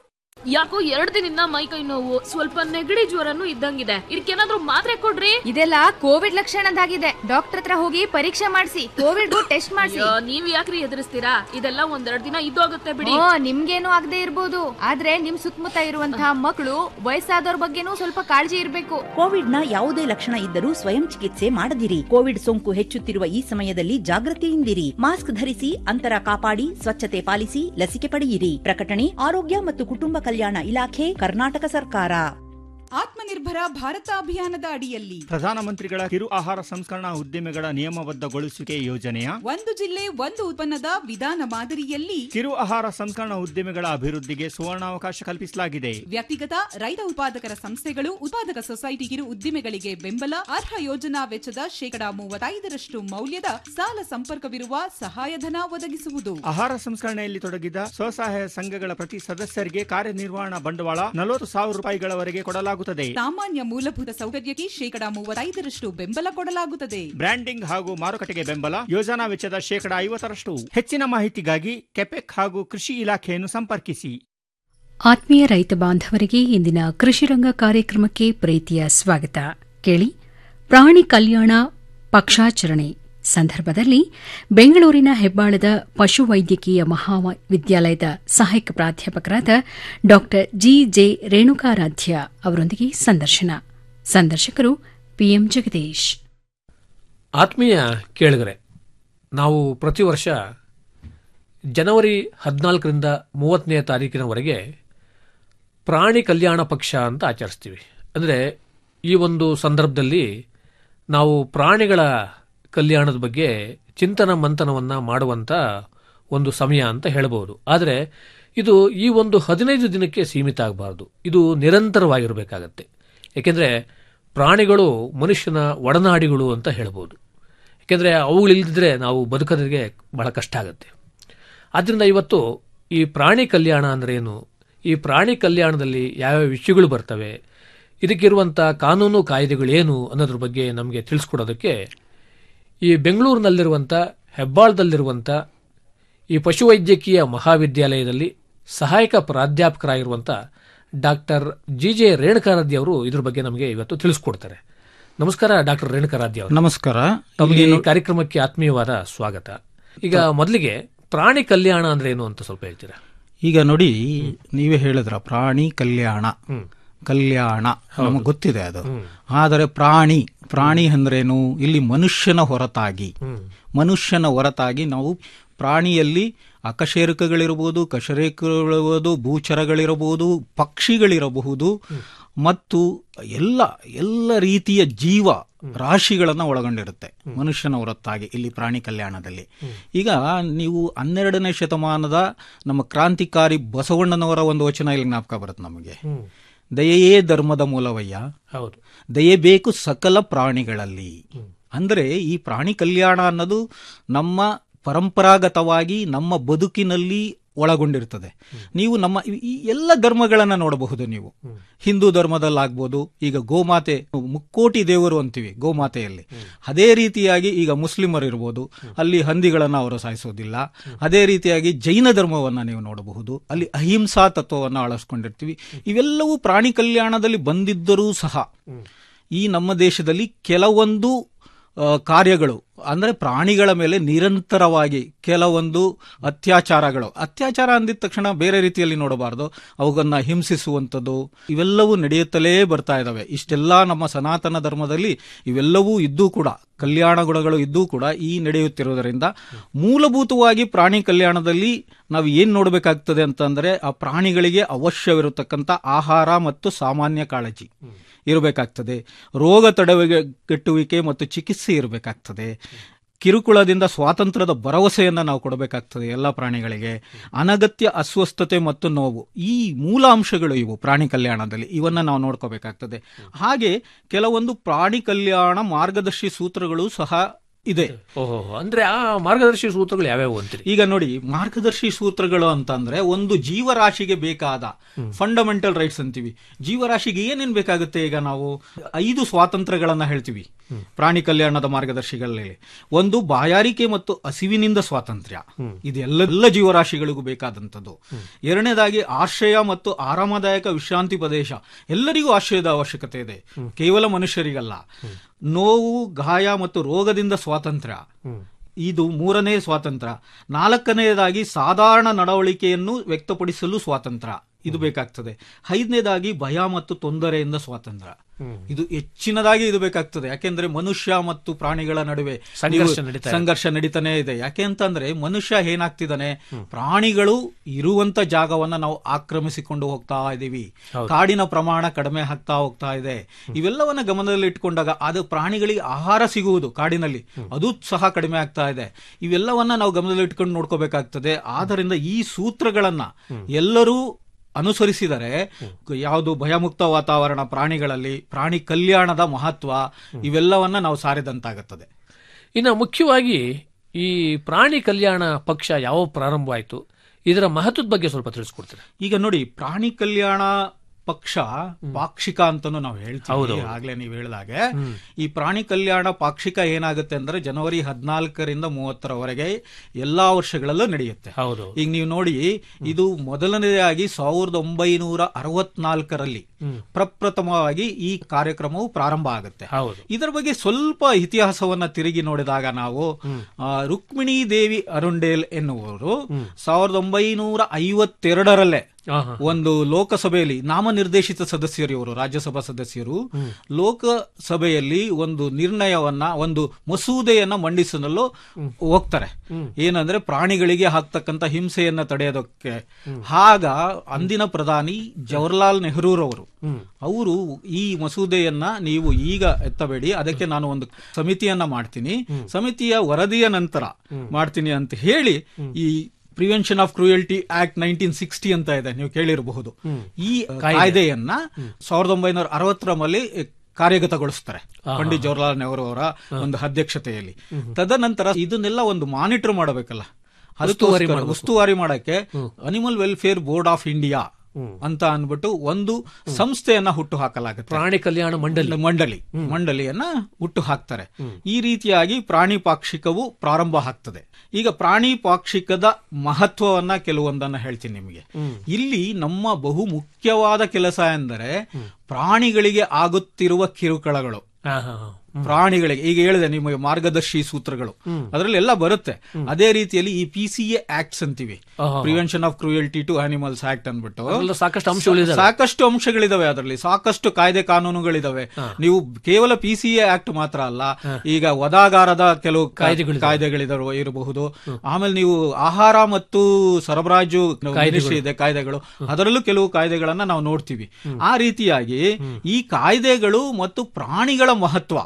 ಯಾಕೋ ಎರಡ್ ದಿನದಿಂದ ಮೈ ಕೈ ನೋವು ಸ್ವಲ್ಪ ನೆಗಡಿ ಜ್ವರನು ಇದ್ದಂಗಿದೆ ಇದಕ್ಕೇನಾದ್ರೂ ಮಾತ್ರೆ ಕೊಡ್ರಿ ಇದೆಲ್ಲ ಕೋವಿಡ್ ಲಕ್ಷಣದಾಗಿದೆ ಡಾಕ್ಟರ್ ಹತ್ರ ಹೋಗಿ ಪರೀಕ್ಷೆ ಮಾಡಿಸಿ ಕೋವಿಡ್ ಟೆಸ್ಟ್ ಮಾಡಿಸಿ ಅಯ್ಯೋ, ನೀವ್ ಯಾಕ್ರಿ ಎದುರಿಸ್ತೀರಾ ಇದೆಲ್ಲ ಒಂದೆರಡ್ ದಿನ ಇದ್ದೋಗುತ್ತೆ ಬಿಡಿ ಓ ನಿಮ್ಗೇನು ಆಗದೆ ಇರ್ಬೋದು ಆದ್ರೆ ನಿಮ್ ಸುತ್ತಮುತ್ತ ಇರುವಂತಹ ಮಕ್ಕಳು ವಯಸ್ಸಾದವ್ರ ಬಗ್ಗೆನೂ ಸ್ವಲ್ಪ ಕಾಳಜಿ ಇರ್ಬೇಕು ಕೋವಿಡ್ನ ಯಾವುದೇ ಲಕ್ಷಣ ಇದ್ದರೂ ಸ್ವಯಂ ಚಿಕಿತ್ಸೆ ಮಾಡದಿರಿ ಕೋವಿಡ್ ಸೋಂಕು ಹೆಚ್ಚುತ್ತಿರುವ ಈ ಸಮಯದಲ್ಲಿ ಜಾಗೃತಿಯಿಂದಿರಿ ಮಾಸ್ಕ್ ಧರಿಸಿ ಅಂತರ ಕಾಪಾಡಿ ಸ್ವಚ್ಛತೆ ಪಾಲಿಸಿ ಲಸಿಕೆ ಪಡೆಯಿರಿ ಪ್ರಕಟಣೆ ಆರೋಗ್ಯ ಮತ್ತು ಕುಟುಂಬ ಕಲ್ಯಾಣ ಇಲಾಖೆ ಕರ್ನಾಟಕ ಸರ್ಕಾರ ಆತ್ಮನಿರ್ಭರ ಭಾರತ ಅಭಿಯಾನದ ಅಡಿಯಲ್ಲಿ ಪ್ರಧಾನಮಂತ್ರಿಗಳ ಕಿರು ಆಹಾರ ಸಂಸ್ಕರಣಾ ಉದ್ದಿಮೆಗಳ ನಿಯಮಬದ್ಧಗೊಳಿಸುವಿಕೆ ಯೋಜನೆಯ ಒಂದು ಜಿಲ್ಲೆ ಒಂದು ಉತ್ಪನ್ನದ ವಿಧಾನ ಮಾದರಿಯಲ್ಲಿ ಕಿರು ಆಹಾರ ಸಂಸ್ಕರಣಾ ಉದ್ದಿಮೆಗಳ ಅಭಿವೃದ್ಧಿಗೆ ಸುವರ್ಣಾವಕಾಶ ಕಲ್ಪಿಸಲಾಗಿದೆ ವ್ಯಕ್ತಿಗತ ರೈತ ಉತ್ಪಾದಕರ ಸಂಸ್ಥೆಗಳು ಉತ್ಪಾದಕ ಸೊಸೈಟಿ ಕಿರು ಉದ್ದಿಮೆಗಳಿಗೆ ಬೆಂಬಲ ಅರ್ಹ ಯೋಜನಾ ವೆಚ್ಚದ ಶೇಕಡಾ ಮೂವತ್ತೈದರಷ್ಟು ಮೌಲ್ಯದ ಸಾಲ ಸಂಪರ್ಕವಿರುವ ಸಹಾಯಧನ ಒದಗಿಸುವುದು ಆಹಾರ ಸಂಸ್ಕರಣೆಯಲ್ಲಿ ತೊಡಗಿದ ಸ್ವಸಹಾಯ ಸಂಘಗಳ ಪ್ರತಿ ಸದಸ್ಯರಿಗೆ ಕಾರ್ಯನಿರ್ವಹಣಾ ಬಂಡವಾಳ ನಲವತ್ತು ಸಾವಿರ ರೂಪಾಯಿಗಳವರೆಗೆ ಕೊಡಲಾಗುತ್ತದೆ ಸಾಮಾನ್ಯ ಮೂಲಭೂತ ಸೌಕರ್ಯಕ್ಕೆ ಶೇಕಡಾ ಮೂವತ್ತೈದರಷ್ಟು ಬೆಂಬಲ ಕೊಡಲಾಗುತ್ತದೆ ಬ್ರ್ಯಾಂಡಿಂಗ್ ಹಾಗೂ ಮಾರುಕಟ್ಟೆಗೆ ಬೆಂಬಲ ಯೋಜನಾ ವೆಚ್ಚದ ಶೇಕಡಾ ಐವತ್ತರಷ್ಟು ಹೆಚ್ಚಿನ ಮಾಹಿತಿಗಾಗಿ ಕೆಪೆಕ್ ಹಾಗೂ ಕೃಷಿ ಇಲಾಖೆಯನ್ನು ಸಂಪರ್ಕಿಸಿ ಆತ್ಮೀಯ ರೈತ ಬಾಂಧವರಿಗೆ ಇಂದಿನ ಕೃಷಿರಂಗ ಕಾರ್ಯಕ್ರಮಕ್ಕೆ ಪ್ರೀತಿಯ ಸ್ವಾಗತ ಕೇಳಿ ಪ್ರಾಣಿ ಕಲ್ಯಾಣ ಪಕ್ಷಾಚರಣೆ ಸಂದರ್ಭದಲ್ಲಿ ಬೆಂಗಳೂರಿನ ಹೆಬ್ಬಾಳದ ಪಶುವೈದ್ಯಕೀಯ ಮಹಾವಿದ್ಯಾಲಯದ ಸಹಾಯಕ ಪ್ರಾಧ್ಯಾಪಕರಾದ ಡಾ ಜಿಜೆ ರೇಣುಕಾರಾಧ್ಯ ಅವರೊಂದಿಗೆ ಸಂದರ್ಶನ ಸಂದರ್ಶಕರು ಪಿಎಂ ಜಗದೀಶ್ ಆತ್ಮೀಯ ಕೇಳಿಗರೆ ನಾವು ಪ್ರತಿ ವರ್ಷ ಜನವರಿ ಹದಿನಾಲ್ಕರಿಂದ ಮೂವತ್ತನೇ ತಾರೀಕಿನವರೆಗೆ ಪ್ರಾಣಿ ಕಲ್ಯಾಣ ಪಕ್ಷ ಅಂತ ಆಚರಿಸ್ತೀವಿ ಅಂದರೆ ಈ ಒಂದು ಸಂದರ್ಭದಲ್ಲಿ ನಾವು ಪ್ರಾಣಿಗಳ ಕಲ್ಯಾಣದ ಬಗ್ಗೆ ಚಿಂತನ ಮಂಥನವನ್ನು ಮಾಡುವಂಥ ಒಂದು ಸಮಯ ಅಂತ ಹೇಳಬಹುದು ಆದರೆ ಇದು ಈ ಒಂದು ಹದಿನೈದು ದಿನಕ್ಕೆ ಸೀಮಿತ ಆಗಬಾರ್ದು ಇದು ನಿರಂತರವಾಗಿರಬೇಕಾಗತ್ತೆ ಏಕೆಂದರೆ ಪ್ರಾಣಿಗಳು ಮನುಷ್ಯನ ಒಡನಾಡಿಗಳು ಅಂತ ಹೇಳ್ಬೋದು ಏಕೆಂದರೆ ಅವುಗಳಿಲ್ಲದಿದ್ದರೆ ನಾವು ಬದುಕೋದಕ್ಕೆ ಬಹಳ ಕಷ್ಟ ಆಗುತ್ತೆ ಆದ್ದರಿಂದ ಇವತ್ತು ಈ ಪ್ರಾಣಿ ಕಲ್ಯಾಣ ಅಂದರೆ ಏನು ಈ ಪ್ರಾಣಿ ಕಲ್ಯಾಣದಲ್ಲಿ ಯಾವ್ಯಾವ ವಿಷಯಗಳು ಬರ್ತವೆ ಇದಕ್ಕಿರುವಂಥ ಕಾನೂನು ಕಾಯ್ದೆಗಳೇನು ಅನ್ನೋದ್ರ ಬಗ್ಗೆ ನಮಗೆ ತಿಳಿಸ್ಕೊಡೋದಕ್ಕೆ ಈ ಬೆಂಗಳೂರಿನಲ್ಲಿರುವಂಥ ಹೆಬ್ಬಾಳದಲ್ಲಿರುವಂಥ ಈ ಪಶುವೈದ್ಯಕೀಯ ಮಹಾವಿದ್ಯಾಲಯದಲ್ಲಿ ಸಹಾಯಕ ಪ್ರಾಧ್ಯಾಪಕರಾಗಿರುವಂಥ ಡಾಕ್ಟರ್ ಜಿ ಜೆ ರೇಣುಕಾರಾಧ್ಯ ಅವರು ಇದ್ರ ಬಗ್ಗೆ ನಮಗೆ ಇವತ್ತು ತಿಳಿಸ್ಕೊಡ್ತಾರೆ ನಮಸ್ಕಾರ ಡಾಕ್ಟರ್ ರೇಣುಕಾರಾಧ್ಯ ಅವರು ನಮಸ್ಕಾರ ತಮಗೆ ಈ ಇಲ್ಲಿ- ಕಾರ್ಯಕ್ರಮಕ್ಕೆ ಆತ್ಮೀಯವಾದ ಸ್ವಾಗತ ಈಗ ಮೊದಲಿಗೆ ಪ್ರಾಣಿ ಕಲ್ಯಾಣ ಅಂದ್ರೆ ಏನು ಅಂತ ಸ್ವಲ್ಪ ಹೇಳ್ತೀರಾ ಈಗ ನೋಡಿ ನೀವೇ ಹೇಳಿದ್ರ ಪ್ರಾಣಿ ಕಲ್ಯಾಣ ಕಲ್ಯಾಣ ನಮಗೆ ಗೊತ್ತಿದೆ ಅದು ಆದರೆ ಪ್ರಾಣಿ ಪ್ರಾಣಿ ಅಂದ್ರೇನು ಇಲ್ಲಿ ಮನುಷ್ಯನ ಹೊರತಾಗಿ ಮನುಷ್ಯನ ಹೊರತಾಗಿ ನಾವು ಪ್ರಾಣಿಯಲ್ಲಿ ಅಕಶೇರುಕಗಳಿರಬಹುದು ಕಶರೇಕಗಳಿರಬಹುದು ಭೂಚರಗಳಿರಬಹುದು ಪಕ್ಷಿಗಳಿರಬಹುದು ಮತ್ತು ಎಲ್ಲ ಎಲ್ಲ ರೀತಿಯ ಜೀವ ರಾಶಿಗಳನ್ನ ಒಳಗೊಂಡಿರುತ್ತೆ ಮನುಷ್ಯನ ಹೊರತಾಗಿ ಇಲ್ಲಿ ಪ್ರಾಣಿ ಕಲ್ಯಾಣದಲ್ಲಿ ಈಗ ನೀವು ಹನ್ನೆರಡನೇ ಶತಮಾನದ ನಮ್ಮ ಕ್ರಾಂತಿಕಾರಿ ಬಸವಣ್ಣನವರ ಒಂದು ವಚನ ಇಲ್ಲಿ ಜ್ಞಾಪಕ ಬರುತ್ತೆ ನಮಗೆ ದಯೆಯೇ ಧರ್ಮದ ಮೂಲವಯ್ಯ ಹೌದು ದಯೆ ಬೇಕು ಸಕಲ ಪ್ರಾಣಿಗಳಲ್ಲಿ ಅಂದರೆ ಈ ಪ್ರಾಣಿ ಕಲ್ಯಾಣ ಅನ್ನೋದು ನಮ್ಮ ಪರಂಪರಾಗತವಾಗಿ ನಮ್ಮ ಬದುಕಿನಲ್ಲಿ ಒಳಗೊಂಡಿರ್ತದೆ ನೀವು ನಮ್ಮ ಈ- ಈ ಎಲ್ಲ ಧರ್ಮಗಳನ್ನ ನೋಡಬಹುದು ನೀವು ಹಿಂದೂ ಧರ್ಮದಲ್ಲಾಗ್ಬೋದು ಈಗ ಗೋಮಾತೆ ಮುಕ್ಕೋಟಿ ದೇವರು ಅಂತೀವಿ ಗೋಮಾತೆಯಲ್ಲಿ ಅದೇ ರೀತಿಯಾಗಿ ಈಗ ಮುಸ್ಲಿಮರು ಇರ್ಬೋದು ಅಲ್ಲಿ ಹಂದಿಗಳನ್ನ ಅವರು ಸಾಯಿಸೋದಿಲ್ಲ ಅದೇ ರೀತಿಯಾಗಿ ಜೈನ ಧರ್ಮವನ್ನ ನೀವು ನೋಡಬಹುದು ಅಲ್ಲಿ ಅಹಿಂಸಾ ತತ್ವವನ್ನು ಅಳವಡಿಸ್ಕೊಂಡಿರ್ತೀವಿ ಇವೆಲ್ಲವೂ ಪ್ರಾಣಿ ಕಲ್ಯಾಣದಲ್ಲಿ ಬಂದಿದ್ದರೂ ಸಹ ಈ ನಮ್ಮ ದೇಶದಲ್ಲಿ ಕೆಲವೊಂದು ಆ, ಕಾರ್ಯಗಳು ಅಂದ್ರೆ ಪ್ರಾಣಿಗಳ ಮೇಲೆ ನಿರಂತರವಾಗಿ ಕೆಲವೊಂದು ಅತ್ಯಾಚಾರಗಳು ಅತ್ಯಾಚಾರ ಅಂದಿದ ತಕ್ಷಣ ಬೇರೆ ರೀತಿಯಲ್ಲಿ ನೋಡಬಾರದು ಅವುಗಳನ್ನ ಹಿಂಸಿಸುವಂಥದ್ದು ಇವೆಲ್ಲವೂ ನಡೆಯುತ್ತಲೇ ಬರ್ತಾ ಇದ್ದಾವೆ ಇಷ್ಟೆಲ್ಲ ನಮ್ಮ ಸನಾತನ ಧರ್ಮದಲ್ಲಿ ಇವೆಲ್ಲವೂ ಇದ್ದೂ ಕೂಡ ಕಲ್ಯಾಣ ಗುಣಗಳು ಇದ್ದೂ ಕೂಡ ಈ ನಡೆಯುತ್ತಿರುವುದರಿಂದ ಮೂಲಭೂತವಾಗಿ ಪ್ರಾಣಿ ಕಲ್ಯಾಣದಲ್ಲಿ ನಾವು ಏನ್ ನೋಡಬೇಕಾಗ್ತದೆ ಅಂತಂದ್ರೆ ಆ ಪ್ರಾಣಿಗಳಿಗೆ ಅವಶ್ಯವಿರತಕ್ಕಂಥ ಆಹಾರ ಮತ್ತು ಸಾಮಾನ್ಯ ಕಾಳಜಿ ಇರಬೇಕಾಗ್ತದೆ ರೋಗ ತಡೆಗಟ್ಟುವಿಕೆ ಮತ್ತು ಚಿಕಿತ್ಸೆ ಇರಬೇಕಾಗ್ತದೆ ಕಿರುಕುಳದಿಂದ ಸ್ವಾತಂತ್ರ್ಯದ ಭರವಸೆಯನ್ನು ನಾವು ಕೊಡಬೇಕಾಗ್ತದೆ ಎಲ್ಲ ಪ್ರಾಣಿಗಳಿಗೆ ಅನಗತ್ಯ ಅಸ್ವಸ್ಥತೆ ಮತ್ತು ನೋವು ಈ ಮೂಲ ಅಂಶಗಳು ಇವು ಪ್ರಾಣಿ ಕಲ್ಯಾಣದಲ್ಲಿ ಇವನ್ನ ನಾವು ನೋಡ್ಕೋಬೇಕಾಗ್ತದೆ ಹಾಗೆ ಕೆಲವೊಂದು ಪ್ರಾಣಿ ಕಲ್ಯಾಣ ಮಾರ್ಗದರ್ಶಿ ಸೂತ್ರಗಳು ಸಹ ಇದೆ ಓಹೋ ಅಂದ್ರೆ ಆ ಮಾರ್ಗದರ್ಶಿ ಸೂತ್ರಗಳು ಯಾವ್ಯಾವು ಅಂತೀರಿ ಈಗ ನೋಡಿ ಮಾರ್ಗದರ್ಶಿ ಸೂತ್ರಗಳು ಅಂತಂದ್ರೆ ಒಂದು ಜೀವರಾಶಿಗೆ ಬೇಕಾದ ಫಂಡಮೆಂಟಲ್ ರೈಟ್ಸ್ ಅಂತೀವಿ ಜೀವರಾಶಿಗೆ ಏನೇನ್ ಬೇಕಾಗುತ್ತೆ ಈಗ ನಾವು ಐದು ಸ್ವಾತಂತ್ರ್ಯಗಳನ್ನ ಹೇಳ್ತೀವಿ ಪ್ರಾಣಿ ಕಲ್ಯಾಣದ ಮಾರ್ಗದರ್ಶಿಗಳಲ್ಲಿ ಒಂದು ಬಾಯಾರಿಕೆ ಮತ್ತು ಹಸಿವಿನಿಂದ ಸ್ವಾತಂತ್ರ್ಯ ಇದು ಎಲ್ಲ ಎಲ್ಲ ಜೀವರಾಶಿಗಳಿಗೂ ಬೇಕಾದಂಥದ್ದು ಎರಡನೇದಾಗಿ ಆಶ್ರಯ ಮತ್ತು ಆರಾಮದಾಯಕ ವಿಶ್ರಾಂತಿ ಪ್ರದೇಶ ಎಲ್ಲರಿಗೂ ಆಶ್ರಯದ ಅವಶ್ಯಕತೆ ಇದೆ ಕೇವಲ ಮನುಷ್ಯರಿಗಲ್ಲ ನೋವು ಗಾಯ ಮತ್ತು ರೋಗದಿಂದ ಸ್ವಾತಂತ್ರ್ಯ ಇದು ಮೂರನೇ ಸ್ವಾತಂತ್ರ್ಯ ನಾಲ್ಕನೆಯದಾಗಿ ಸಾಧಾರಣ ನಡವಳಿಕೆಯನ್ನು ವ್ಯಕ್ತಪಡಿಸಲು ಸ್ವಾತಂತ್ರ್ಯ ಇದು ಬೇಕಾಗ್ತದೆ ಐದನೇದಾಗಿ ಭಯ ಮತ್ತು ತೊಂದರೆಯಿಂದ ಸ್ವಾತಂತ್ರ್ಯ ಇದು ಹೆಚ್ಚಿನದಾಗಿ ಇದು ಬೇಕಾಗ್ತದೆ ಯಾಕೆಂದ್ರೆ ಮನುಷ್ಯ ಮತ್ತು ಪ್ರಾಣಿಗಳ ನಡುವೆ ಸಂಘರ್ಷ ನೀವು- ನಡೀತಾ ಇದೆ. ಸಂಘರ್ಷ ನಡೀತಾನೆ ಇದೆ ಯಾಕೆ ಅಂತಂದ್ರೆ ಮನುಷ್ಯ ಏನಾಗ್ತಿದ್ದಾನೆ ಪ್ರಾಣಿಗಳು ಇರುವಂತ ಜಾಗವನ್ನ ನಾವು ಆಕ್ರಮಿಸಿಕೊಂಡು ಹೋಗ್ತಾ ಇದೀವಿ ಕಾಡಿನ ಪ್ರಮಾಣ ಕಡಿಮೆ ಆಗ್ತಾ ಹೋಗ್ತಾ ಇದೆ ಇವೆಲ್ಲವನ್ನ ಗಮನದಲ್ಲಿ ಇಟ್ಕೊಂಡಾಗ ಅದು ಪ್ರಾಣಿಗಳಿಗೆ ಆಹಾರ ಸಿಗುವುದು ಕಾಡಿನಲ್ಲಿ ಅದು ಸಹ ಕಡಿಮೆ ಆಗ್ತಾ ಇದೆ ಇವೆಲ್ಲವನ್ನ ನಾವು ಗಮನದಲ್ಲಿ ಇಟ್ಕೊಂಡು ನೋಡ್ಕೋಬೇಕಾಗ್ತದೆ ಆದ್ದರಿಂದ ಈ ಸೂತ್ರಗಳನ್ನ ಎಲ್ಲರೂ ಅನುಸರಿಸಿದರೆ ಯಾವುದು ಭಯಮುಕ್ತ ವಾತಾವರಣ ಪ್ರಾಣಿಗಳಲ್ಲಿ ಪ್ರಾಣಿ ಕಲ್ಯಾಣದ ಮಹತ್ವ ಇವೆಲ್ಲವನ್ನ ನಾವು ಸಾರಿದಂತಾಗುತ್ತದೆ ಇನ್ನು ಮುಖ್ಯವಾಗಿ ಈ ಪ್ರಾಣಿ ಕಲ್ಯಾಣ ಪಕ್ಷ ಯಾವ ಪ್ರಾರಂಭ ಆಯಿತು ಇದರ ಮಹತ್ವದ ಬಗ್ಗೆ ಸ್ವಲ್ಪ ತಿಳಿಸ್ಕೊಡ್ತೀರಾ ಈಗ ನೋಡಿ ಪ್ರಾಣಿ ಕಲ್ಯಾಣ ಪಕ್ಷ ಪಾಕ್ಷಿಕ ಅಂತಾನು ನಾವು ಹೇಳ್ತೀವಿ ಹೌದು. ಆಗ್ಲೇ ನೀವು ಹೇಳಿದಾಗೆ ಈ ಪ್ರಾಣಿ ಕಲ್ಯಾಣ ಪಾಕ್ಷಿಕ ಏನಾಗುತ್ತೆ ಅಂದ್ರೆ ಜನವರಿ ಹದಿನಾಲ್ಕರಿಂದ ಮೂವತ್ತರವರೆಗೆ ಎಲ್ಲಾ ವರ್ಷಗಳಲ್ಲೂ ನಡೆಯುತ್ತೆ ಹೌದು ಈಗ ನೀವು ನೋಡಿ ಇದು ಮೊದಲನೇದಾಗಿ ಸಾವಿರದ ಒಂಬೈನೂರ ಅರವತ್ನಾಲ್ಕರಲ್ಲಿ ಪ್ರಪ್ರಥಮವಾಗಿ ಈ ಕಾರ್ಯಕ್ರಮವು ಪ್ರಾರಂಭ ಆಗುತ್ತೆ ಹೌದು ಇದರ ಬಗ್ಗೆ ಸ್ವಲ್ಪ ಇತಿಹಾಸವನ್ನ ತಿರುಗಿ ನೋಡಿದಾಗ ನಾವು ಆ, ರುಕ್ಮಿಣಿ ದೇವಿ ಅರುಂಡೇಲ್ ಎನ್ನುವರು ಸಾವಿರದ ಒಂಬೈನೂರ ಐವತ್ತೆರಡರಲ್ಲೇ ಆಹಾ. ಒಂದು ಲೋಕಸಭೆಯಲ್ಲಿ ನಾಮನಿರ್ದೇಶಿತ ಸದಸ್ಯರು ಇವರು ರಾಜ್ಯಸಭಾ ಸದಸ್ಯರು ಲೋಕಸಭೆಯಲ್ಲಿ ಒಂದು ನಿರ್ಣಯವನ್ನ ಒಂದು ಮಸೂದೆಯನ್ನ ಮಂಡಿಸಲು ಹೋಗ್ತಾರೆ ಏನಂದ್ರೆ ಪ್ರಾಣಿಗಳಿಗೆ ಹಾಕ್ತಕ್ಕಂತ ಹಿಂಸೆಯನ್ನ ತಡೆಯೋದಕ್ಕೆ ಆಗ ಅಂದಿನ ಪ್ರಧಾನಿ ಜವಾಹರ್ಲಾಲ್ ನೆಹರೂರವರು ಅವರು ಈ ಮಸೂದೆಯನ್ನ ನೀವು ಈಗ ಎತ್ತಬೇಡಿ ಅದಕ್ಕೆ ನಾನು ಒಂದು ಸಮಿತಿಯನ್ನ ಮಾಡ್ತೀನಿ ಸಮಿತಿಯ ವರದಿಯ ನಂತರ ಮಾಡ್ತೀನಿ ಅಂತ ಹೇಳಿ ಈ prevention of cruelty act nineteen sixty ಅಂತ ಇದೆ ನೀವು ಕೇಳಿರಬಹುದು ಈ ಕಾಯ್ದೆಯನ್ನ ಸಾವಿರದ ಒಂಬೈನೂರ ಅರವತ್ತರಲ್ಲಿ ಕಾರ್ಯಗತಗೊಳಿಸ್ತಾರೆ ಪಂಡಿತ್ ಜವಾಹರ್ಲಾಲ್ ನೆಹರು ಅವರ ಒಂದು ಅಧ್ಯಕ್ಷತೆಯಲ್ಲಿ ತದನಂತರ ಇದನ್ನೆಲ್ಲ ಒಂದು ಮಾನಿಟರ್ ಮಾಡಬೇಕಲ್ಲ ಉಸ್ತುವಾರಿ ಅದಕ್ಕೋಸ್ಕರ ಮಾಡ್ಬೇಕು. ಉಸ್ತುವಾರಿ ಮಾಡಕ್ಕೆ animal welfare board of India ಅಂತ ಅನ್ಬಿಟ್ಟು ಒಂದು ಸಂಸ್ಥೆಯನ್ನ ಹುಟ್ಟು ಹಾಕಲಾಗುತ್ತೆ ಪ್ರಾಣಿ ಕಲ್ಯಾಣ ಮಂಡಳಿ ಮಂಡಳಿ ಮಂಡಳಿಯನ್ನ ಹುಟ್ಟು ಹಾಕ್ತಾರೆ ಈ ರೀತಿಯಾಗಿ ಪ್ರಾಣಿ ಪಾಕ್ಷಿಕವು ಪ್ರಾರಂಭ ಆಗ್ತದೆ ಈಗ ಪ್ರಾಣಿ ಪಾಕ್ಷಿಕದ ಮಹತ್ವವನ್ನ ಕೆಲವೊಂದನ್ನ ಹೇಳ್ತೀನಿ ನಿಮಗೆ ಇಲ್ಲಿ ನಮ್ಮ ಬಹು ಮುಖ್ಯವಾದ ಕೆಲಸ ಎಂದರೆ ಪ್ರಾಣಿಗಳಿಗೆ ಆಗುತ್ತಿರುವ ಕಿರುಕುಳಗಳು ಹಾ, ಹಾ, ಹಾ. ಪ್ರಾಣಿಗಳಿಗೆ ಈಗ ಹೇಳಿದೆ ನಿಮಗೆ ಮಾರ್ಗದರ್ಶಿ ಸೂತ್ರಗಳು ಅದರಲ್ಲಿ ಎಲ್ಲ ಬರುತ್ತೆ ಅದೇ ರೀತಿಯಲ್ಲಿ ಈ ಪಿ ಸಿ ಎ ಆಕ್ಟ್ಸ್ ಅಂತೀವಿ ಆಹಾ. Prevention of cruelty to animals act ಅನ್ಬಿಟ್ಟು ಅದ್ರಲ್ಲೂ ಸಾಕಷ್ಟು ಅಂಶಗಳಿದಾವೆ. ಸಾಕಷ್ಟು ಅಂಶಗಳಿದಾವೆ ಅದರಲ್ಲಿ ಸಾಕಷ್ಟು ಕಾಯ್ದೆ ಕಾನೂನುಗಳಿದಾವೆ ನೀವು ಕೇವಲ ಪಿ ಸಿ ಎ ಆಕ್ಟ್ ಮಾತ್ರ ಅಲ್ಲ ಈಗ ವದಾಗಾರದ ಕೆಲವು ಕಾ- ಕಾಯ್ದೆಗಳಿದಾವೆ. ಕಾಯ್ದೆಗಳಿದಾವೆ ಇರಬಹುದು ಆಮೇಲೆ ನೀವು ಆಹಾರ ಮತ್ತು ಸರಬರಾಜು ಮಿನಿಸ್ಟ್ರಿ ಇದೆ ಕಾಯ್ದೆಗಳು ಅದರಲ್ಲೂ ಕೆಲವು ಕಾಯ್ದೆಗಳನ್ನ ನಾವು ನೋಡ್ತೀವಿ ಆ ರೀತಿಯಾಗಿ ಈ ಕಾಯ್ದೆಗಳು ಮತ್ತು ಪ್ರಾಣಿಗಳ ಮಹತ್ವ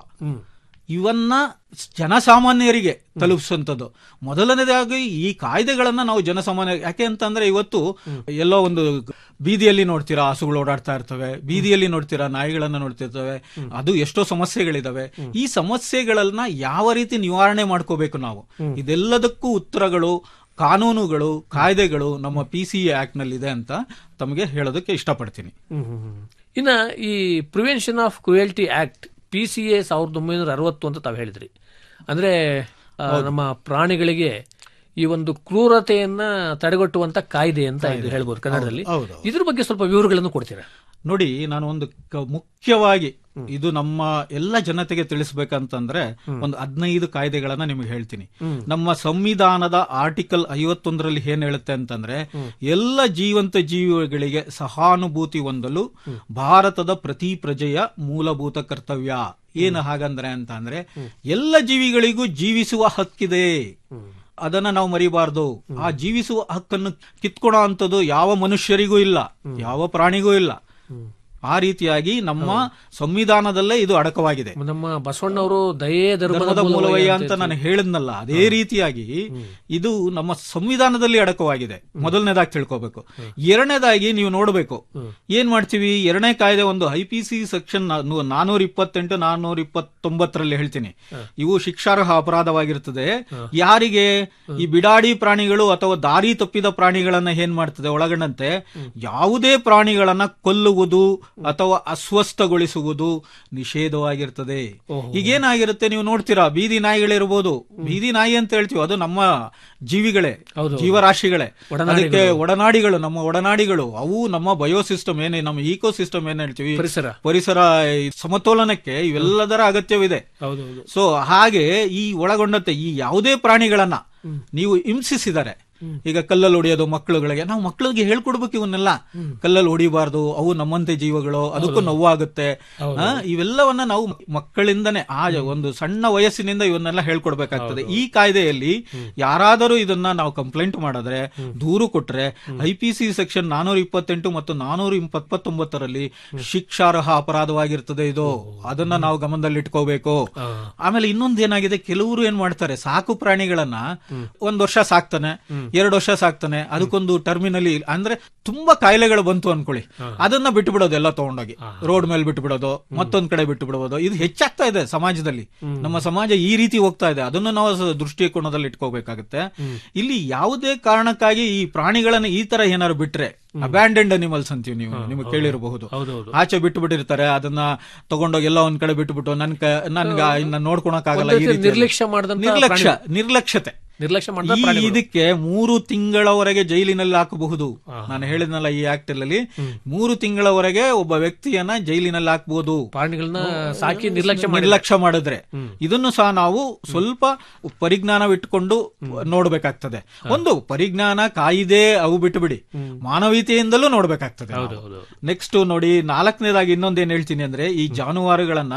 ಇವನ್ನ ಜನಸಾಮಾನ್ಯರಿಗೆ ತಲುಪಿಸುವಂಥದ್ದು ಮೊದಲನೇದಾಗಿ ಈ ಕಾಯ್ದೆಗಳನ್ನ ನಾವು ಜನಸಾಮಾನ್ಯ ಯಾಕೆ ಅಂತಂದ್ರೆ ಇವತ್ತು ಎಲ್ಲೋ ಒಂದು ಬೀದಿಯಲ್ಲಿ ನೋಡ್ತೀರಾ ಹಸುಗಳು ಓಡಾಡ್ತಾ ಇರ್ತವೆ ಬೀದಿಯಲ್ಲಿ ನೋಡ್ತೀರಾ ನಾಯಿಗಳನ್ನ ನೋಡ್ತಿರ್ತವೆ ಅದು ಎಷ್ಟೋ ಸಮಸ್ಯೆಗಳಿದಾವೆ ಈ ಸಮಸ್ಯೆಗಳನ್ನ ಯಾವ ರೀತಿ ನಿವಾರಣೆ ಮಾಡ್ಕೋಬೇಕು ನಾವು ಇದೆಲ್ಲದಕ್ಕೂ ಉತ್ತರಗಳು ಕಾನೂನುಗಳು ಕಾಯ್ದೆಗಳು ನಮ್ಮ ಪಿ ಸಿ ಆಕ್ಟ್ ನಲ್ಲಿ ಇದೆ ಅಂತ ತಮಗೆ ಹೇಳೋದಕ್ಕೆ ಇಷ್ಟಪಡ್ತೀನಿ ಹ್ಮ್, ಹ್ಮ್, ಹ್ಮ್. ಇನ್ನ ಈ prevention of cruelty act P C A ಸಾವಿರದ ಒಂಬೈನೂರ ಅರವತ್ತು ಅಂತ ತಾವು ಹೇಳಿದ್ರಿ ಅಂದ್ರೆ ಆ, ನಮ್ಮ ಪ್ರಾಣಿಗಳಿಗೆ ಈ ಒಂದು ಕ್ರೂರತೆಯನ್ನ ತಡೆಗಟ್ಟುವಂತ ಕಾಯ್ದೆ ಅಂತ ಇದು ಹೇಳ್ಬೋದು ಕನ್ನಡದಲ್ಲಿ ಹೌದು, ಇದ್ರ ಬಗ್ಗೆ ಸ್ವಲ್ಪ ವಿವರಗಳನ್ನು ಕೊಡ್ತೀರಾ ನೋಡಿ ನಾನು ಒಂದು ಕ- ಮುಖ್ಯವಾಗಿ ಇದು ನಮ್ಮ ಎಲ್ಲ ಜನತೆಗೆ ತಿಳಿಸ್ಬೇಕಂತಂದ್ರೆ ಒಂದು ಹದಿನೈದು ಕಾಯ್ದೆಗಳನ್ನ ನಿಮಗೆ ಹೇಳ್ತೀನಿ ನಮ್ಮ ಸಂವಿಧಾನದ ಆರ್ಟಿಕಲ್ ಐವತ್ತೊಂದರಲ್ಲಿ ಏನ್ ಹೇಳುತ್ತೆ ಅಂತಂದ್ರೆ ಎಲ್ಲ ಜೀವಂತ ಜೀವಿಗಳಿಗೆ ಸಹಾನುಭೂತಿ ಹೊಂದಲು ಭಾರತದ ಪ್ರತಿ ಪ್ರಜೆಯ ಮೂಲಭೂತ ಕರ್ತವ್ಯ ಏನು ಹಾಗಂದ್ರೆ ಅಂತ ಅಂದ್ರೆ ಎಲ್ಲ ಜೀವಿಗಳಿಗೂ ಜೀವಿಸುವ ಹಕ್ಕಿದೆ ಅದನ್ನ ನಾವು ಮರಿಬಾರ್ದು ಆ ಜೀವಿಸುವ ಹಕ್ಕನ್ನು ಕಿತ್ಕೊಳೋ ಅಂತದ್ದು ಯಾವ ಮನುಷ್ಯರಿಗೂ ಇಲ್ಲ ಯಾವ ಪ್ರಾಣಿಗೂ ಇಲ್ಲ ಆ ರೀತಿಯಾಗಿ ನಮ್ಮ ಸಂವಿಧಾನದಲ್ಲೇ ಇದು ಅಡಕವಾಗಿದೆ ನಮ್ಮ ಬಸವಣ್ಣವರು ದಯೇ ಧರ್ಮದ ಧರ್ಮದ ಮೂಲವಯ್ಯ ಅಂತ ನಾನು ಹೇಳಿದ್ನಲ್ಲ ಅದೇ ರೀತಿಯಾಗಿ ಇದು ನಮ್ಮ ಸಂವಿಧಾನದಲ್ಲಿ ಅಡಕವಾಗಿದೆ ಮೊದಲನೇದಾಗಿ ತಿಳ್ಕೋಬೇಕು ಎರಡನೇದಾಗಿ ನೀವು ನೋಡಬೇಕು ಏನ್ ಮಾಡ್ತೀವಿ ಎರಡನೇ ಕಾಯ್ದೆ ಒಂದು ಐ ಪಿ ಸಿ ಸೆಕ್ಷನ್ ನಾನೂರ ಇಪ್ಪತ್ತೆಂಟು ನಾನೂರ ಇಪ್ಪತ್ತೊಂಬತ್ತರಲ್ಲಿ ಹೇಳ್ತೀನಿ ಇವು ಶಿಕ್ಷಾರ್ಹ ಅಪರಾಧವಾಗಿರ್ತದೆ ಯಾರಿಗೆ ಈ ಬಿಡಾಡಿ ಪ್ರಾಣಿಗಳು ಅಥವಾ ದಾರಿ ತಪ್ಪಿದ ಪ್ರಾಣಿಗಳನ್ನ ಏನ್ ಮಾಡ್ತದೆ ಒಳಗೊಂಡಂತೆ ಯಾವುದೇ ಪ್ರಾಣಿಗಳನ್ನ ಕೊಲ್ಲುವುದು ಅಥವಾ ಅಸ್ವಸ್ಥಗೊಳಿಸುವುದು ನಿಷೇಧವಾಗಿರ್ತದೆ ಈಗೇನಾಗಿರುತ್ತೆ ನೀವು ನೋಡ್ತೀರಾ ಬೀದಿ ನಾಯಿಗಳಿರ್ಬೋದು ಬೀದಿ ನಾಯಿ ಅಂತ ಹೇಳ್ತೀವಿ ಅದು ನಮ್ಮ ಜೀವಿಗಳೇ ಜೀವರಾಶಿಗಳೇ ಒಡನಾಡಿಗಳು. ಅದಕ್ಕೆ ಒಡನಾಡಿಗಳು ನಮ್ಮ ಒಡನಾಡಿಗಳು ಅವು ನಮ್ಮ ಬಯೋಸಿಸ್ಟಮ್ ಏನೇ ನಮ್ಮ ಈಕೋ ಸಿಸ್ಟಮ್ ಏನ್ ಹೇಳ್ತೀವಿ ಪರಿಸರ. ಪರಿಸರ ಈ ಸಮತೋಲನಕ್ಕೆ ಇವೆಲ್ಲದರ ಅಗತ್ಯವಿದೆ ಹೌದು ಹೌದು ಸೊ ಹಾಗೆ ಈ ಒಳಗೊಂಡಂತೆ ಈ ಯಾವುದೇ ಪ್ರಾಣಿಗಳನ್ನ ನೀವು ಹಿಂಸಿಸಿದರೆ ಈಗ ಕಲ್ಲಲ್ಲಿ ಹೊಡೆಯೋದು ಮಕ್ಕಳುಗಳಿಗೆ ನಾವು ಮಕ್ಕಳಿಗೆ ಹೇಳ್ಕೊಡ್ಬೇಕು ಇವನ್ನೆಲ್ಲ ಕಲ್ಲಲ್ಲಿ ಹೊಡಿಬಾರ್ದು ಅವು ನಮ್ಮಂತೆ ಜೀವಗಳು ಅದಕ್ಕೂ ನೋವಾಗುತ್ತೆ ಆ, ಇವೆಲ್ಲವನ್ನ ನಾವು ಮಕ್ಕಳಿಂದನೇ ಆ ಒಂದು ಸಣ್ಣ ವಯಸ್ಸಿನಿಂದ ಇವನ್ನೆಲ್ಲ ಹೇಳ್ಕೊಡ್ಬೇಕಾಗ್ತದೆ ಈ ಕಾಯ್ದೆಯಲ್ಲಿ ಯಾರಾದರೂ ಇದನ್ನ ನಾವು ಕಂಪ್ಲೇಂಟ್ ಮಾಡಿದ್ರೆ ದೂರು ಕೊಟ್ರೆ ಐ ಪಿ ಸಿ ಸೆಕ್ಷನ್ ನಾನೂರ ಇಪ್ಪತ್ತೆಂಟು ಮತ್ತು ನಾನೂರ ಇಪ್ಪತ್ತೊಂಬತ್ತರಲ್ಲಿ ಶಿಕ್ಷಾರ್ಹ ಅಪರಾಧವಾಗಿರ್ತದೆ ಇದು ಅದನ್ನ ನಾವು ಗಮನದಲ್ಲಿಟ್ಕೋಬೇಕು ಆಮೇಲೆ ಇನ್ನೊಂದು ಏನಾಗಿದೆ ಕೆಲವರು ಏನ್ ಮಾಡ್ತಾರೆ ಸಾಕು ಪ್ರಾಣಿಗಳನ್ನ ಒಂದ್ ವರ್ಷ ಸಾಕ್ತಾನೆ ಎರಡು ವರ್ಷ ಸಾಕ್ತಾನೆ ಅದಕ್ಕೊಂದು ಟರ್ಮಿನಲ್ಲಿ ಅಂದ್ರೆ ತುಂಬಾ ಕಾಯಿಲೆಗಳು ಬಂತು ಅನ್ಕೊಳ್ಳಿ ಅದನ್ನ ಬಿಟ್ಟು ಬಿಡೋದು ಎಲ್ಲ ತಗೊಂಡೋಗಿ ರೋಡ್ ಮೇಲೆ ಬಿಟ್ಟು ಬಿಡೋದು ಮತ್ತೊಂದ್ ಕಡೆ ಬಿಟ್ಟು ಬಿಡೋದು ಇದು ಹೆಚ್ಚಾಗ್ತಾ ಇದೆ ಸಮಾಜದಲ್ಲಿ ನಮ್ಮ ಸಮಾಜ ಈ ರೀತಿ ಹೋಗ್ತಾ ಇದೆ ಅದನ್ನು ನಾವು ಸ- ದೃಷ್ಟಿಕೋನದಲ್ಲಿ ಇಟ್ಕೋಬೇಕಾಗುತ್ತೆ ಇಲ್ಲಿ ಯಾವುದೇ ಕಾರಣಕ್ಕಾಗಿ ಈ ಪ್ರಾಣಿಗಳನ್ನ ಈ ತರ ಏನಾದ್ರು ಬಿಟ್ರೆ ಅಬ್ಯಾಂಡೆಂಡ್ ಅನಿಮಲ್ಸ್ ಅಂತೀವಿ ನೀವು ನಿಮಗೆ ಕೇಳಿರಬಹುದು ಆಚೆ ಬಿಟ್ಟು ಬಿಟ್ಟಿರ್ತಾರೆ ಅದನ್ನ ತಗೊಂಡೋಗಿ ಎಲ್ಲ ಒಂದ್ ಕಡೆ ಬಿಟ್ಟು ಬಿಟ್ಟು ನನ್ ಕ- ನನ್ಗ ಇನ್ನ ನೋಡ್ಕೊಳಕ್ಕಾಗಲ್ಲ ಒಂದು ಈ ರೀತಿ ರೀತಿ ನಿರ್ಲಕ್ಷ್ಯ ಮಾಡಿದಂತ ನಿರ್ಲಕ್ಷ್ಯ ಪ್ರಾಣಿ. ನಿರ್ಲಕ್ಷ್ಯತೆ ನಿರ್ಲಕ್ಷ್ಯ ಈ ಮಾಡಿದ ಇದಕ್ಕೆ ಮೂರು ತಿಂಗಳವರೆಗೆ ಜೈಲಿನಲ್ಲಿ ಹಾಕಬಹುದು ನಾನು ಹೇಳಿದ್ನಲ್ಲ ಈ ಆಕ್ಟ್ ಅಲ್ಲಿ ಮೂರು ತಿಂಗಳವರೆಗೆ ಒಬ್ಬ ವ್ಯಕ್ತಿಯನ್ನ ಜೈಲಿನಲ್ಲಿ ಹಾಕಬಹುದು ಪ್ರಾಣಿಗಳನ್ನ ಸಾಕಿ ನಿರ್ಲಕ್ಷ್ಯ ಮಾಡಿದ್ರೆ. ನಿರ್ಲಕ್ಷ್ಯ ಮಾಡಿದ್ರೆ ಇದನ್ನು ಸಹ ನಾವು ಸ್ವಲ್ಪ ಪರಿಜ್ಞಾನವಿಟ್ಟುಕೊಂಡು ನೋಡ್ಬೇಕಾಗ್ತದೆ ಒಂದು ಪರಿಜ್ಞಾನ ಕಾಯಿದೆ ಅವು ಬಿಟ್ಟು ಬಿಡಿ ಮಾನವೀಯತೆಯಿಂದಲೂ ನೋಡ್ಬೇಕಾಗ್ತದೆ ನೆಕ್ಸ್ಟ್ ನೋಡಿ ನಾಲ್ಕನೇದಾಗಿ ಇನ್ನೊಂದೇನ್ ಹೇಳ್ತೀನಿ ಅಂದ್ರೆ ಈ ಜಾನುವಾರುಗಳನ್ನ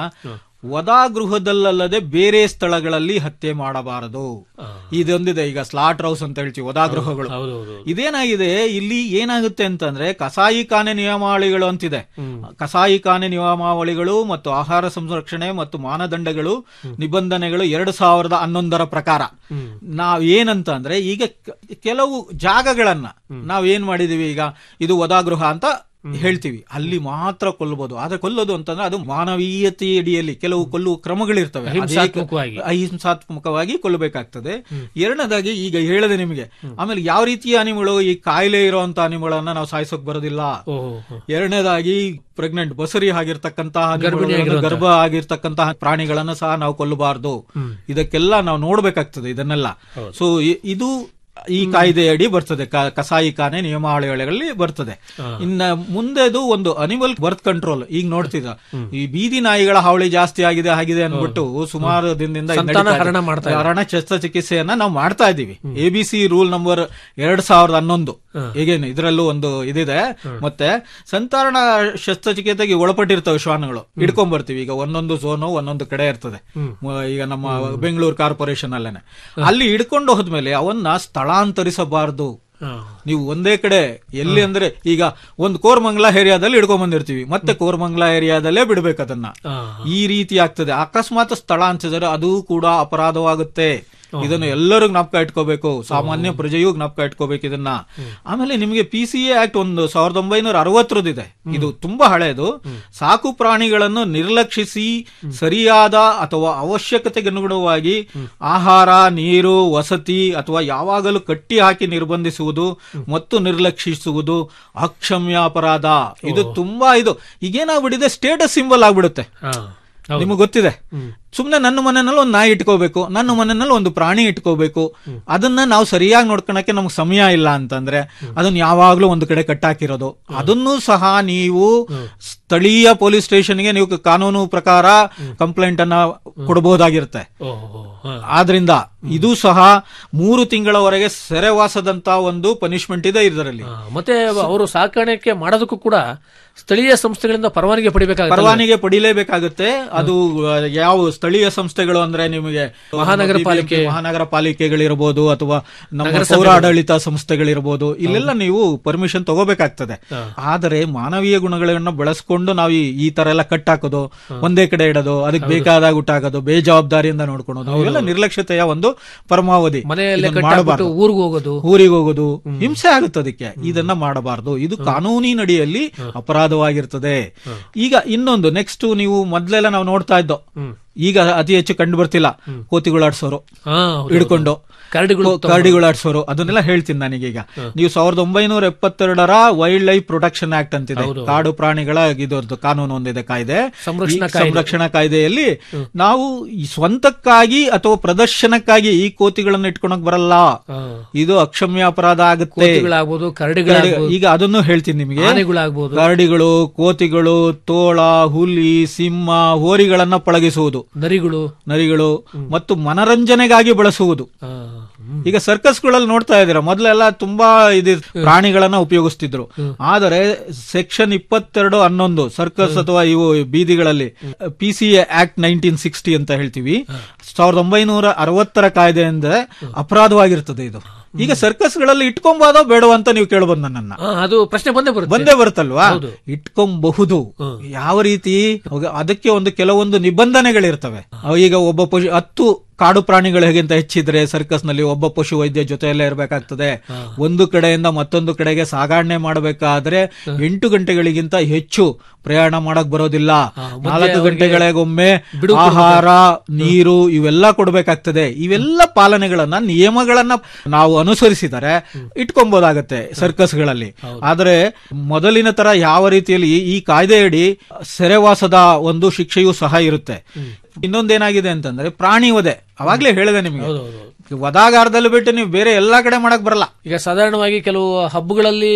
ವದಾಗೃಹದಲ್ಲದೆ ಬೇರೆ ಸ್ಥಳಗಳಲ್ಲಿ ಹತ್ಯೆ ಮಾಡಬಾರದು ಇದೊಂದಿದೆ ಈಗ ಸ್ಲಾಟ್ ಹೌಸ್ ಅಂತ ಹೇಳ್ತೀವಿ ವದಾಗೃಹಗಳು ಇದೇನಾಗಿದೆ ಇಲ್ಲಿ ಏನಾಗುತ್ತೆ ಅಂತಂದ್ರೆ ಕಸಾಯಿಖಾನೆ ನಿಯಮಾವಳಿಗಳು ಅಂತಿದೆ ಕಸಾಯಿಖಾನೆ ನಿಯಮಾವಳಿಗಳು ಮತ್ತು ಆಹಾರ ಸಂರಕ್ಷಣೆ ಮತ್ತು ಮಾನದಂಡಗಳು ನಿಬಂಧನೆಗಳು ಎರಡು ಸಾವಿರದ ಹನ್ನೊಂದರ ಪ್ರಕಾರ ನಾವ್ ಏನಂತ ಅಂದ್ರೆ ಈಗ ಕ- ಕೆಲವು ಜಾಗಗಳನ್ನ ನಾವ್ ಏನ್ ಮಾಡಿದೀವಿ ಈಗ ಇದು ವದಾಗೃಹ ಅಂತ ಹೇಳ್ತೀವಿ ಅಲ್ಲಿ ಮಾತ್ರ ಕೊಲ್ಲಬಹುದು ಆದ್ರೆ ಕೊಲ್ಲೋದು ಅಂತಂದ್ರೆ ಅದು ಮಾನವೀಯತೆ ಅಡಿಯಲ್ಲಿ ಕೆಲವು ಕೊಲ್ಲುವ ಕ್ರಮಗಳಿರ್ತವೆ ಅದೇ- ಅಹಿಂಸಾತ್ಮಕವಾಗಿ. ಅಹಿಂಸಾತ್ಮಕವಾಗಿ ಕೊಲ್ಲಬೇಕಾಗ್ತದೆ ಎರಡನೇದಾಗಿ ಈಗ ಹೇಳಿದೆ ನಿಮಗೆ ಆಮೇಲೆ ಯಾವ ರೀತಿಯ ಅನಿಮಗಳು ಈ ಕಾಯಿಲೆ ಇರುವಂತ ಅನಿಮಗಳನ್ನ ನಾವು ಸಾಯಿಸೋಕ್ ಬರೋದಿಲ್ಲ ಎರಡನೇದಾಗಿ ಪ್ರೆಗ್ನೆಂಟ್ ಬಸರಿ ಆಗಿರ್ತಕ್ಕಂತಹ ಗರ್ಭಿಣಿ ಅನಿಮಲ್ಗಳನ್ನು, ಆಗಿರುವಂತಹ. ಗರ್ಭ ಆಗಿರ್ತಕ್ಕಂತಹ ಪ್ರಾಣಿಗಳನ್ನ ಸಹ ನಾವು ಕೊಲ್ಲಬಾರ್ದು ಇದಕ್ಕೆಲ್ಲ ನಾವು ನೋಡ್ಬೇಕಾಗ್ತದೆ ಇದನ್ನೆಲ್ಲ ಸೊ ಇದು ಈ ಕಾಯ್ದೆಯಡಿ ಬರ್ತದೆ ಕ- ಕಸಾಯಿಖಾನೆ ನಿಯಮಾವಳಿಗಳಲ್ಲಿ ಬರ್ತದೆ ಇನ್ನ ಮುಂದೆದು ಒಂದು ಅನಿಮಲ್ ಬರ್ತ್ ಕಂಟ್ರೋಲ್ ಈಗ ನೋಡ್ತಿದ್ದ ಈ ಬೀದಿ ನಾಯಿಗಳ ಹಾವಳಿ ಜಾಸ್ತಿ ಆಗಿದೆ ಆಗಿದೆ ಅನ್ಬಿಟ್ಟು ಸುಮಾರು ದಿನದಿಂದ ಇದು ಸಂತಾನ ನಡೀತಾ ಇದೆ. ಹರಣ ಮಾಡ್ತಾ ಇದ್ದಾರೆ. ಹರಣ ಶಸ್ತ್ರಚಿಕಿತ್ಸೆಯನ್ನ ನಾವು ಮಾಡ್ತಾ ಇದೀವಿ A B C rule number ಎರಡ್ ಸಾವಿರದ ಹನ್ನೊಂದು ಈಗೇನು ಇದರಲ್ಲೂ ಒಂದು ಇದಿದೆ ಮತ್ತೆ ಸಂತಾನ ಶಸ್ತ್ರಚಿಕಿತ್ಸೆಗೆ ಒಳಪಟ್ಟಿರ್ತವೆ ಶ್ವಾನಗಳು ಹಿಡ್ಕೊಂಡ್ ಬರ್ತೀವಿ ಈಗ ಒಂದೊಂದು ಝೋನು ಒಂದೊಂದು ಕಡೆ ಇರ್ತದೆ ಮ- ಈಗ ನಮ್ಮ ಬೆಂಗಳೂರು ಕಾರ್ಪೊರೇಷನ್ ಅಲ್ಲೇನೆ ಅಲ್ಲಿ ಹಿಡ್ಕೊಂಡು ಹೋದ್ಮೇಲೆ ಅವನ್ನ ಸ್ಥಳಾಂತರಿಸಬಾರದು ನೀವು ಒಂದೇ ಕಡೆ ಎಲ್ಲಿ ಅಂದ್ರೆ ಈಗ ಒಂದು ಕೋರ್ಮಂಗ್ಲಾ ಏರಿಯಾದಲ್ಲಿ ಹಿಡ್ಕೊಂಡ್ ಬಂದಿರ್ತೀವಿ ಮತ್ತೆ ಕೋರ್ಮಂಗ್ಲಾ ಏರಿಯಾದಲ್ಲೇ ಬಿಡ್ಬೇಕು ಅದನ್ನ ಈ ರೀತಿ ಆಗ್ತದೆ ಅಕಸ್ಮಾತ್ ಸ್ಥಳ ಅಂತಿದ್ರೆ ಅದು ಕೂಡ ಅಪರಾಧವಾಗುತ್ತೆ ಇದನ್ನು ಎಲ್ಲರೂ ಜ್ಞಾಪಕ ಇಟ್ಕೋಬೇಕು ಸಾಮಾನ್ಯ ಪ್ರಜೆಯೂ ಜ್ಞಾಪಕ ಇಟ್ಕೋಬೇಕು ಇದನ್ನ ಆಮೇಲೆ ನಿಮಗೆ ಪಿ ಸಿ ಎ ಆಕ್ಟ್ ಒಂದು ಸಾವಿರದ ಒಂಬೈನೂರ ಅರವತ್ತರದಿದೆ ಇದು ತುಂಬಾ ಹಳೆಯದು ಸಾಕು ಪ್ರಾಣಿಗಳನ್ನು ನಿರ್ಲಕ್ಷಿಸಿ ಸರಿಯಾದ ಅಥವಾ ಅವಶ್ಯಕತೆಗೆ ಅನುಗುಣವಾಗಿ ಆಹಾರ ನೀರು ವಸತಿ ಅಥವಾ ಯಾವಾಗಲೂ ಕಟ್ಟಿ ಹಾಕಿ ನಿರ್ಬಂಧಿಸುವುದು ಮತ್ತು ನಿರ್ಲಕ್ಷಿಸುವುದು ಅಕ್ಷಮ್ಯ ಅಪರಾಧ ಇದು ತುಂಬಾ ಇದು ಈಗೇನಾಗ್ಬಿಟ್ಟಿದೆ ಸ್ಟೇಟಸ್ ಸಿಂಬಲ್ ಆಗ್ಬಿಡುತ್ತೆ ನಿಮಗೆ ಗೊತ್ತಿದೆ ಸುಮ್ನೆ ನನ್ನ ಮನೆಯಲ್ಲಿ ಒಂದು ನಾಯಿ ಇಟ್ಕೋಬೇಕು ನನ್ನ ಮನೆಯಲ್ಲಿ ಒಂದು ಪ್ರಾಣಿ ಇಟ್ಕೋಬೇಕು ಅದನ್ನ ನಾವು ಸರಿಯಾಗಿ ನೋಡ್ಕೊಳಕ್ಕೆ ನಮ್ಗೆ ಸಮಯ ಇಲ್ಲ ಅಂತಂದ್ರೆ ಅದನ್ನ ಯಾವಾಗ್ಲೂ ಒಂದು ಕಡೆ ಕಟ್ಟಾಕಿರೋದು ಅದನ್ನು ಸಹ ನೀವು ಸ್ಥಳೀಯ ಪೊಲೀಸ್ ಸ್ಟೇಷನ್ಗೆ ನೀವು ಕಾನೂನು ಪ್ರಕಾರ ಕಂಪ್ಲೇಂಟ್ ಅನ್ನ ಕೊಡಬಹುದಾಗಿರುತ್ತೆ ಆದ್ರಿಂದ ಇದು ಸಹ ಮೂರು ತಿಂಗಳವರೆಗೆ ಸೆರೆವಾಸದಂತ ಒಂದು ಪನಿಷ್ಮೆಂಟ್ ಇದೆ ಇದರಲ್ಲಿ ಮತ್ತೆ ಅವರು ಸಾಕಾಣಿಕೆ ಮಾಡೋದಕ್ಕೂ ಕೂಡ ಸ್ಥಳೀಯ ಸಂಸ್ಥೆಗಳಿಂದ ಪರವಾನಗಿ ಪಡಿಬೇಕಾಗುತ್ತೆ ಪರವಾನಗಿ ಪಡಿಲೇಬೇಕಾಗುತ್ತೆ ಅದು ಆ, ಯಾವ ಸ್ಥಳೀಯ ಸಂಸ್ಥೆಗಳು ಅಂದ್ರೆ ನಿಮಗೆ ಮಹಾನಗರ ಪಾಲಿಕೆ. ಮಹಾನಗರ ಪಾಲಿಕೆಗಳಿರ್ಬೋದು ಅಥವಾ ನಮ್ಮ ನಗರಸಭೆಗಳು. ಪೌರಾಡಳಿತ ಸಂಸ್ಥೆಗಳಿರ್ಬೋದು ಇಲ್ಲೆಲ್ಲ ನೀವು ಪರ್ಮಿಷನ್ ತಗೋಬೇಕಾಗ್ತದೆ ಆದರೆ ಮಾನವೀಯ ಗುಣಗಳನ್ನ ಬೆಳೆಸ್ಕೊಂಡು ನಾವು ಈ- ಈ ತರ ಎಲ್ಲ ಕಟ್ ಹಾಕೋದು ಒಂದೇ ಕಡೆ ಇಡೋದು ಅದಕ್ಕೆ ಬೇಕಾದಾಗ ಊಟಾಕೋದು ಬೇಜವಾಬ್ದಾರಿಯಿಂದ ನೋಡ್ಕೊಳೋದು ಇವೆಲ್ಲ ನಿರ್ಲಕ್ಷ್ಯತೆಯ ಒಂದು ಪರಮಾವಧಿ ಮನೆಯಲ್ಲೇ ಇದನ್ನ ಕಟ್ಟಾಕ್ಬಿಟ್ಟು ಮಾಡಬಾರ್ದು ಊರಿಗೆ ಹೋಗೋದು ಊರಿಗೆ ಹೋಗೋದು ಹಿಂಸೆ ಆಗುತ್ತೆ ಅದಕ್ಕೆ ಇದನ್ನ ಮಾಡಬಾರ್ದು ಇದು ಕಾನೂನಿನಡಿಯಲ್ಲಿ ಅಪರಾಧವಾಗಿರ್ತದೆ ಈಗ ಇನ್ನೊಂದು ನೆಕ್ಸ್ಟ್ ನೀವು ಮೊದ್ಲೆಲ್ಲ ನಾವು ನೋಡ್ತಾ ಇದ್ದೋ ಈಗ ಅತಿ ಹೆಚ್ಚು ಕಂಡು ಬರ್ತಿಲ್ಲ ಕೋತಿಗಳಾಡ್ಸೋರು ಹಾ, ಹೌದು, ಹಿಡ್ಕೊಂಡು ಕರಡಿಗಳು ಕೋ- ಕರಡಿಗಳಾಡ್ಸೋರು ಅದನ್ನೆಲ್ಲ ಹೇಳ್ತೀನಿ ನಾನೀಗ ನೀವು ಸಾವಿರದ ಒಂಬೈನೂರ ಎಪ್ಪತ್ತೆರಡರ ವೈಲ್ಡ್ ಲೈಫ್ ಪ್ರೊಟೆಕ್ಷನ್ ಆಕ್ಟ್ ಅಂತಿದೆ ಕಾಡು ಪ್ರಾಣಿಗಳ ಇದರದ್ದು ಕಾನೂನು ಒಂದಿದೆ ಕಾಯ್ದೆ ಸಂರಕ್ಷಣಾ ಈ ಸಂರಕ್ಷಣಾ ಕಾಯ್ದೆಯಲ್ಲಿ ನಾವು ಈ ಸ್ವಂತಕ್ಕಾಗಿ ಅಥವಾ ಪ್ರದರ್ಶನಕ್ಕಾಗಿ ಈ ಕೋತಿಗಳನ್ನ ಇಟ್ಕೊಳಕ್ ಬರಲ್ಲ ಇದು ಅಕ್ಷಮ್ಯ ಅಪರಾಧ ಆಗುತ್ತೆ ಕೋತಿಗಳಾಗ್ಬೋದು ಕರಡಿಗಳಾಗ್ಬೋದು ಈಗ ಅದನ್ನು ಹೇಳ್ತೀನಿ ನಿಮಗೆ ಆನೆಗಳಾಗ್ಬೋದು ಕರಡಿಗಳು ಕೋತಿಗಳು ತೋಳ ಹುಲಿ ಸಿಂಹ ಹೋರಿಗಳನ್ನ ಪಳಗಿಸುವುದು ನರಿಗಳು ನರಿಗಳು ಮತ್ತು ಮನರಂಜನೆಗಾಗಿ ಬಳಸುವುದು ಈಗ ಸರ್ಕಸ್ಗಳಲ್ಲಿ ನೋಡ್ತಾ ಇದ್ದೀರಾ ಮೊದಲೆಲ್ಲ ತುಂಬಾ ಇದು ಪ್ರಾಣಿಗಳನ್ನ ಉಪಯೋಗಿಸ್ತಿದ್ರು ಆದರೆ ಸೆಕ್ಷನ್ ಇಪ್ಪತ್ತೆರಡು ಹನ್ನೊಂದು ಸರ್ಕಸ್ ಅಥವಾ ಇವು ಬೀದಿಗಳಲ್ಲಿ P C act nineteen sixty ಅಂತ ಹೇಳ್ತೀವಿ ಸಾವಿರದ ಒಂಬೈನೂರ ಅರವತ್ತರ ಕಾಯ್ದೆಯಿಂದ ಅಪರಾಧವಾಗಿರ್ತದೆ ಇದು ಈಗ ಸರ್ಕಸ್ಗಳಲ್ಲಿ ಇಟ್ಕೊಂಬೋದೋ ಬೇಡವಾ ಅಂತ ನೀವು ಕೇಳಬಹುದು ನನ್ನನ್ನ ಹಾ, ಅದು ಪ್ರಶ್ನೆ ಬಂದೇ ಬರುತ್ತೆ ಬಂದೇ ಬರುತ್ತಲ್ವಾ ಹೌದು. ಇಟ್ಕೊಂಬಹುದು ಯಾವ ರೀತಿ ಅವಾಗ ಅದಕ್ಕೆ ಒಂದು ಕೆಲವೊಂದು ನಿಬಂಧನೆಗಳಿರ್ತವೆ ಅವ ಈಗ ಒಬ್ಬ ಪಶು ಹತ್ತು ಕಾಡು ಪ್ರಾಣಿಗಳು ಹೇಗಿಂತ ಹೆಚ್ಚಿದ್ರೆ ಸರ್ಕಸ್ ನಲ್ಲಿ ಒಬ್ಬ ಪಶು ವೈದ್ಯ ಜೊತೆಯಲ್ಲೇ ಇರಬೇಕಾಗ್ತದೆ ಒಂದು ಕಡೆಯಿಂದ ಮತ್ತೊಂದು ಕಡೆಗೆ ಸಾಗಾಣೆ ಮಾಡಬೇಕಾದ್ರೆ ಎಂಟು ಗಂಟೆಗಳಿಗಿಂತ ಹೆಚ್ಚು ಪ್ರಯಾಣ ಮಾಡಕ್ ಬರೋದಿಲ್ಲ ನಾಲ್ಕು ಗಂಟೆಗಳಿಗೊಮ್ಮೆ ಆಹಾರ ನೀರು ಇವೆಲ್ಲ ಕೊಡಬೇಕಾಗ್ತದೆ ಇವೆಲ್ಲ ಪಾಲನೆಗಳನ್ನ ನಿಯಮಗಳನ್ನ ನಾವು ಅನುಸರಿಸಿದರೆ ಇಟ್ಕೊಬೋದಾಗತ್ತೆ ಸರ್ಕಸ್ಗಳಲ್ಲಿ ಆದ್ರೆ ಮೊದಲಿನ ತರ ಯಾವ ರೀತಿಯಲ್ಲಿ ಈ- ಈ ಕಾಯ್ದೆಯಡಿ ಸೆರೆವಾಸದ ಒಂದು ಶಿಕ್ಷೆಯೂ ಸಹ ಇರುತ್ತೆ ಇನ್ನೊಂದೇನಾಗಿದೆ ಅಂತಂದ್ರೆ ಪ್ರಾಣಿ ವಧೆ ಅವಾಗ್ಲೇ ಹೇಳಿದೆ ನಿಮಗೆ ವಧಾಗಾರದಲ್ಲಿ ಬಿಟ್ಟು ನೀವು ಬೇರೆ ಎಲ್ಲಾ ಕಡೆ ಮಾಡಕ್ ಬರಲ್ಲ ಈಗ ಸಾಧಾರಣವಾಗಿ ಕೆಲವು ಹಬ್ಬಗಳಲ್ಲಿ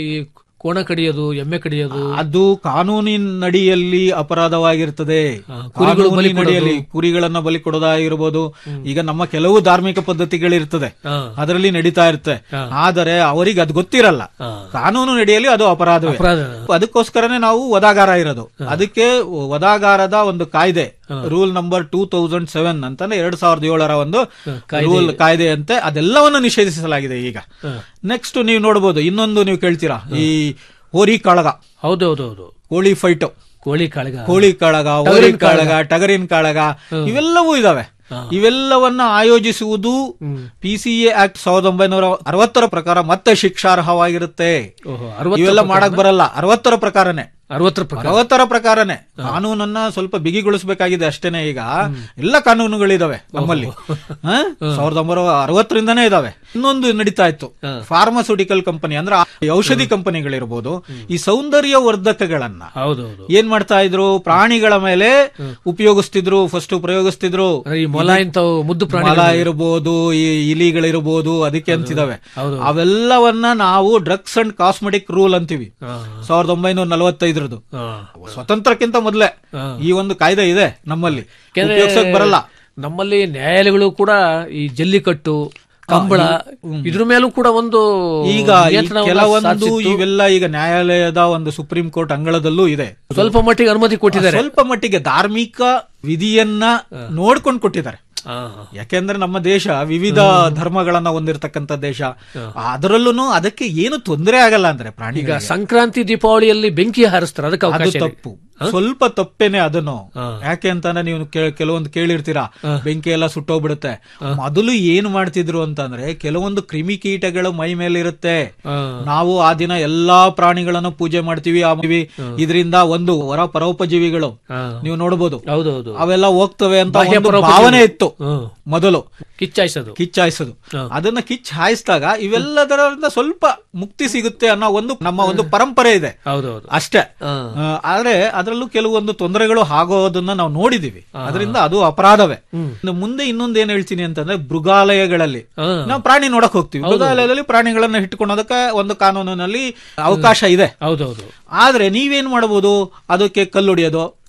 ಕೋಣ ಕಡಿಯೋದು ಎಮ್ಮೆ ಕಡಿಯೋದು ಅದು ಕಾನೂನಿನಡಿಯಲ್ಲಿ ಅಪರಾಧವಾಗಿರ್ತದೆ ಕುರಿಗಳು ಬಲಿ ಕಾನೂನಿನಡಿಯಲ್ಲಿ ಕುರಿಗಳನ್ನ ಬಲಿ ಕೊಡೋದಾಗಿರ್ಬೋದು ಈಗ ನಮ್ಮ ಕೆಲವು ಧಾರ್ಮಿಕ ಪದ್ಧತಿಗಳಿರ್ತದೆ ಅದರಲ್ಲಿ ನಡೀತಾ ಇರುತ್ತೆ ಆದರೆ ಅವರಿಗೆ ಅದು ಗೊತ್ತಿರಲ್ಲ ಕಾನೂನು ನಡಿಯಲ್ಲಿ ಅದು ಅಪರಾಧವೇ ಅಪರಾಧ. ಅದಕ್ಕೋಸ್ಕರನೇ ನಾವು ವದಾಗಾರ ಇರೋದು ಅದಕ್ಕೆ ವದಾಗಾರದ ಒಂದು ಕಾಯ್ದೆ rule number two thousand seven ಅಂತಾನೆ ಎರಡ್ ಸಾವಿರದ ಏಳರ ಒಂದು ರೂಲ್ ಕಾಯ್ದೆಯಂತೆ ಅದೆಲ್ಲವನ್ನು ನಿಷೇಧಿಸಲಾಗಿದೆ ಈಗ ನೆಕ್ಸ್ಟ್ ನೀವು ನೋಡಬಹುದು ಇನ್ನೊಂದು ನೀವು ಕೇಳ್ತೀರಾ ಈ ಹೋರಿ ಕಾಳಗ ಹೌದೌದೌದು ಕೋಳಿ ಫೈಟ್ ಕೋಳಿ ಕಾಳಗ ಕೋಳಿ ಕಾಳಗ ಹೋರಿ ಕಾಳಗ ಟಗರಿನ ಕಾಳಗ ಇವೆಲ್ಲವೂ ಇದಾವೆ ಇವೆಲ್ಲವನ್ನ ಆಯೋಜಿಸುವುದು ಪಿ ಸಿ ಎ ಆಕ್ಟ್ ಸಾವಿರದ ಒಂಬೈನೂರ ಅರವತ್ತರ ಪ್ರಕಾರ ಮತ್ತೆ ಶಿಕ್ಷಾರ್ಹವಾಗಿರುತ್ತೆ ಓಹೋ, ಅರವತ್ತರ ಇವೆಲ್ಲ ಪ್ರಕಾರನ? ಮಾಡಕ್ ಬರಲ್ಲ ಅರವತ್ತರ ಪ್ರಕಾರನೇ ಅರವತ್ತರ ಪ್ರಕಾರ ಅರವತ್ತರ ಪ್ರಕಾರನೇ ಕಾನೂನನ್ನ ಸ್ವಲ್ಪ ಬಿಗಿಗೊಳಿಸಬೇಕಾಗಿದೆ ಅಷ್ಟೇನೆ ಈಗ ಎಲ್ಲ ಕಾನೂನುಗಳಿದಾವೆ ನಮ್ಮಲ್ಲಿ ಹ? ಸಾವಿರದ ಒಂಬೈನೂರ ಅರವತ್ತರಿಂದನೇ ಇದಾವೆ ಇನ್ನೊಂದು ನಡೀತಾ ಇತ್ತು ಫಾರ್ಮಾಸ್ಯೂಟಿಕಲ್ ಕಂಪನಿ ಅಂದ್ರೆ ಆ ಔಷಧಿ ಕಂಪನಿಗಳಿರ್ಬೋದು ಈ ಸೌಂದರ್ಯ ವರ್ಧಕಗಳನ್ನ ಹೌದೌದು ಏನ್ ಮಾಡ್ತಾ ಇದ್ರು ಪ್ರಾಣಿಗಳ ಮೇಲೆ ಉಪಯೋಗಿಸ್ತಿದ್ರು ಫಸ್ಟ್ ಪ್ರಯೋಗಿಸ್ತಿದ್ರು ಈ ಮೊಲ ಇಂಥವು ಮುದ್ದು ಪ್ರಾಣಿ ಮೊಲ ಇರಬಹುದು ಈ ಇಲಿಗಳಿರ್ಬೋದು ಅದಕ್ಕೆ ಅಂತಿದಾವೆ ಹೌದು. ಅವೆಲ್ಲವನ್ನ ನಾವು ಡ್ರಗ್ಸ್ ಅಂಡ್ ಕಾಸ್ಮೆಟಿಕ್ ರೂಲ್ ಅಂತೀವಿ ಸಾವಿರದ ಒಂಬೈನೂರ ನಲವತ್ತೈದರದು ಸ್ವತಂತ್ರಕ್ಕಿಂತ ಮೊದಲೇ ಈ ಒಂದು ಕಾಯ್ದೆ ಇದೆ ನಮ್ಮಲ್ಲಿ ಯಾಕೆಂದ್ರೆ ಉಪಯೋಗಿಸಕ್ ಬರಲ್ಲ ನಮ್ಮಲ್ಲಿ ನ್ಯಾಯಾಲಯಗಳು ಕೂಡ ಈ ಜಲ್ಲಿಕಟ್ಟು ಕಂಬಳ ಇದ್ರ ಮೇಲೂ ಕೂಡ ಒಂದು ಈಗ ಈ ನಿಯಂತ್ರಣವನ್ನ ಕೆಲವೊಂದು ಸಾಧಿಸಿತ್ತು. ಇವೆಲ್ಲ ಈಗ ನ್ಯಾಯಾಲಯದ ಒಂದು ಸುಪ್ರೀಂ ಕೋರ್ಟ್ ಅಂಗಳದಲ್ಲೂ ಇದೆ ಸ್ವಲ್ಪ ಮಟ್ಟಿಗೆ ಅನುಮತಿ ಕೊಟ್ಟಿದ್ದಾರೆ ಸ್ವಲ್ಪ ಮಟ್ಟಿಗೆ ಧಾರ್ಮಿಕ ವಿಧಿಯನ್ನ ನೋಡ್ಕೊಂಡು ಕೊಟ್ಟಿದ್ದಾರೆ ಯಾಕೆಂದ್ರೆ ನಮ್ಮ ದೇಶ ವಿವಿಧ ಧರ್ಮಗಳನ್ನ ಹೊಂದಿರತಕ್ಕಂತ ದೇಶ ಅದರಲ್ಲೂ ಅದಕ್ಕೆ ಏನು ತೊಂದರೆ ಆಗಲ್ಲ ಅಂದ್ರೆ ಈಗ ಪ್ರಾಣಿಗ ಸಂಕ್ರಾಂತಿ ದೀಪಾವಳಿಯಲ್ಲಿ ಬೆಂಕಿ ಹಾರಿಸ್ತಾರೆ ಅದಕ್ಕೆ ಅದು ಅವಕಾಶ ಇದೆ. ತಪ್ಪು ಸ್ವಲ್ಪ ತಪ್ಪೇನೆ ಅದನ್ನು ಯಾಕೆ ಅಂತಾನೆ ನೀವು ಕೇ- ಕೆಲವೊಂದು ಕೇಳಿರ್ತೀರಾ ಬೆಂಕಿ ಎಲ್ಲ ಸುಟ್ಟೋಗ್ಬಿಡುತ್ತೆ ಮೊದಲು ಏನ್ ಮಾಡ್ತಿದ್ರು ಅಂತಂದ್ರೆ ಕೆಲವೊಂದು ಕ್ರಿಮಿಕೀಟಗಳು ಮೈ ಮೇಲೆ ಇರುತ್ತೆ ನಾವು ಆ ದಿನ ಎಲ್ಲಾ ಪ್ರಾಣಿಗಳನ್ನು ಪೂಜೆ ಮಾಡ್ತೀವಿ ಆಮೇಲೆ ಇದರಿಂದ ಒಂದು ಹೊರ ಪರೋಪಜೀವಿಗಳು ನೀವು ನೋಡಬಹುದು ಹೌದೌದು ಅವೆಲ್ಲ ಹೋಗ್ತವೆ ಅಂತ ಬಾಹ್ಯ ಒಂದು ಪರೋಪಜೀವಿ. ಭಾವನೆ ಇತ್ತು ಹ್ಮ್. ಮೊದಲು ಕಿಚ್ಚಾಯಿಸೋದು ಕಿಚ್ಚಾಯಿಸೋದು ಅದನ್ನ ಕಿಚ್ ಹಾಯಿಸಿದಾಗ ಇವೆಲ್ಲದರಿಂದ ಸ್ವಲ್ಪ ಮುಕ್ತಿ ಸಿಗುತ್ತೆ ಅನ್ನೋ ಒಂದು ನಮ್ಮ ಒಂದು ಪರಂಪರೆ ಇದೆ ಹೌದೌದು ಅಷ್ಟೇ ಆ, ಆದ್ರೆ ಅದರಲ್ಲೂ ಕೆಲವೊಂದು ತೊಂದರೆಗಳು ಆಗೋದನ್ನ ನಾವು ನೋಡಿದೀವಿ ಅದರಿಂದ ಅದು ಅಪರಾಧವೇ ಇನ್ನು ಮುಂದೆ ಇನ್ನೊಂದು ಏನ್ ಹೇಳ್ತೀನಿ ಅಂತಂದ್ರೆ ಮೃಗಾಲಯಗಳಲ್ಲಿ ನಾವು ಪ್ರಾಣಿ ನೋಡಕ್ ಹೋಗ್ತೀವಿ ಮೃಗಾಲಯದಲ್ಲಿ ಪ್ರಾಣಿಗಳನ್ನ ಇಟ್ಕೊಳೋದಕ್ಕೆ ಒಂದು ಕಾನೂನಿನಲ್ಲಿ ಅವಕಾಶ ಇದೆ ಹೌದೌದು ಆದ್ರೆ ನೀವೇನ್ ಮಾಡಬಹುದು ಅದಕ್ಕೆ ಕಲ್ಲೊಡಿಯೋದು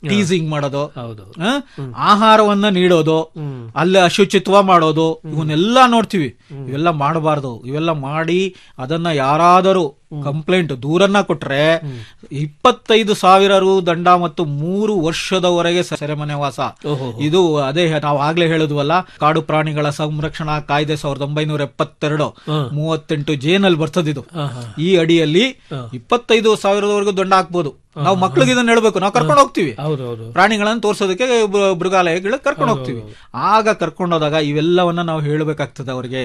ಟೀಸಿಂಗ್ ಮಾಡೋದು ಹೌದು ಆ? ಆಹಾರವನ್ನ ನೀಡೋದು ಅಲ್ಲಿ ಅಶುಚಿತ್ವ ಮಾಡೋದು ಇವನ್ನೆಲ್ಲ ನೋಡ್ತೀವಿ ಇವೆಲ್ಲ ಮಾಡಬಾರ್ದು ಇವೆಲ್ಲ ಮಾಡಿ ಅದನ್ನ ಯಾರಾದರೂ ಕಂಪ್ಲೇಂಟ್ ದೂರನ್ನ ಕೊಟ್ರೆ ಇಪ್ಪತ್ತೈದು ಸಾವಿರ ರು ದಂಡ ಮತ್ತು ಮೂರು ವರ್ಷದವರೆಗೆ ಸೆರೆಮನೆ ವಾಸ ಓಹೋ. ಇದು ಅದೇ ನಾವು ಆಗ್ಲೇ ಹೇಳಿದ್ವಲ್ಲ ಕಾಡು ಪ್ರಾಣಿಗಳ ಸಂರಕ್ಷಣಾ ಕಾಯ್ದೆ ಸಾವಿರದ ಒಂಬೈನೂರ ಎಪ್ಪತ್ತೆರಡು ಮೂವತ್ತೆಂಟು ಜೇನಲ್ಲಿ ಬರ್ತದಿದು ಈ ಅಡಿಯಲ್ಲಿ ಇಪ್ಪತ್ತೈದು ಸಾವಿರದವರೆಗೂ ದಂಡ ಹಾಕ್ಬೋದು ನಾವು ಮಕ್ಳಿಗೆ ಇದನ್ನ ಹೇಳ್ಬೇಕು ನಾವು ಕರ್ಕೊಂಡು ಹೋಗ್ತೀವಿ ಹೌದೌದು ಪ್ರಾಣಿಗಳನ್ನ ತೋರ್ಸೋದಕ್ಕೆ ಬ- ಮೃಗಾಲಯಗಳು ಕರ್ಕೊಂಡು ಹೋಗ್ತೀವಿ ಆಗ ಕರ್ಕೊಂಡು ಹೋದಾಗ ಇವೆಲ್ಲವನ್ನ ನಾವು ಹೇಳಬೇಕಾಗ್ತದೆ ಅವ್ರಿಗೆ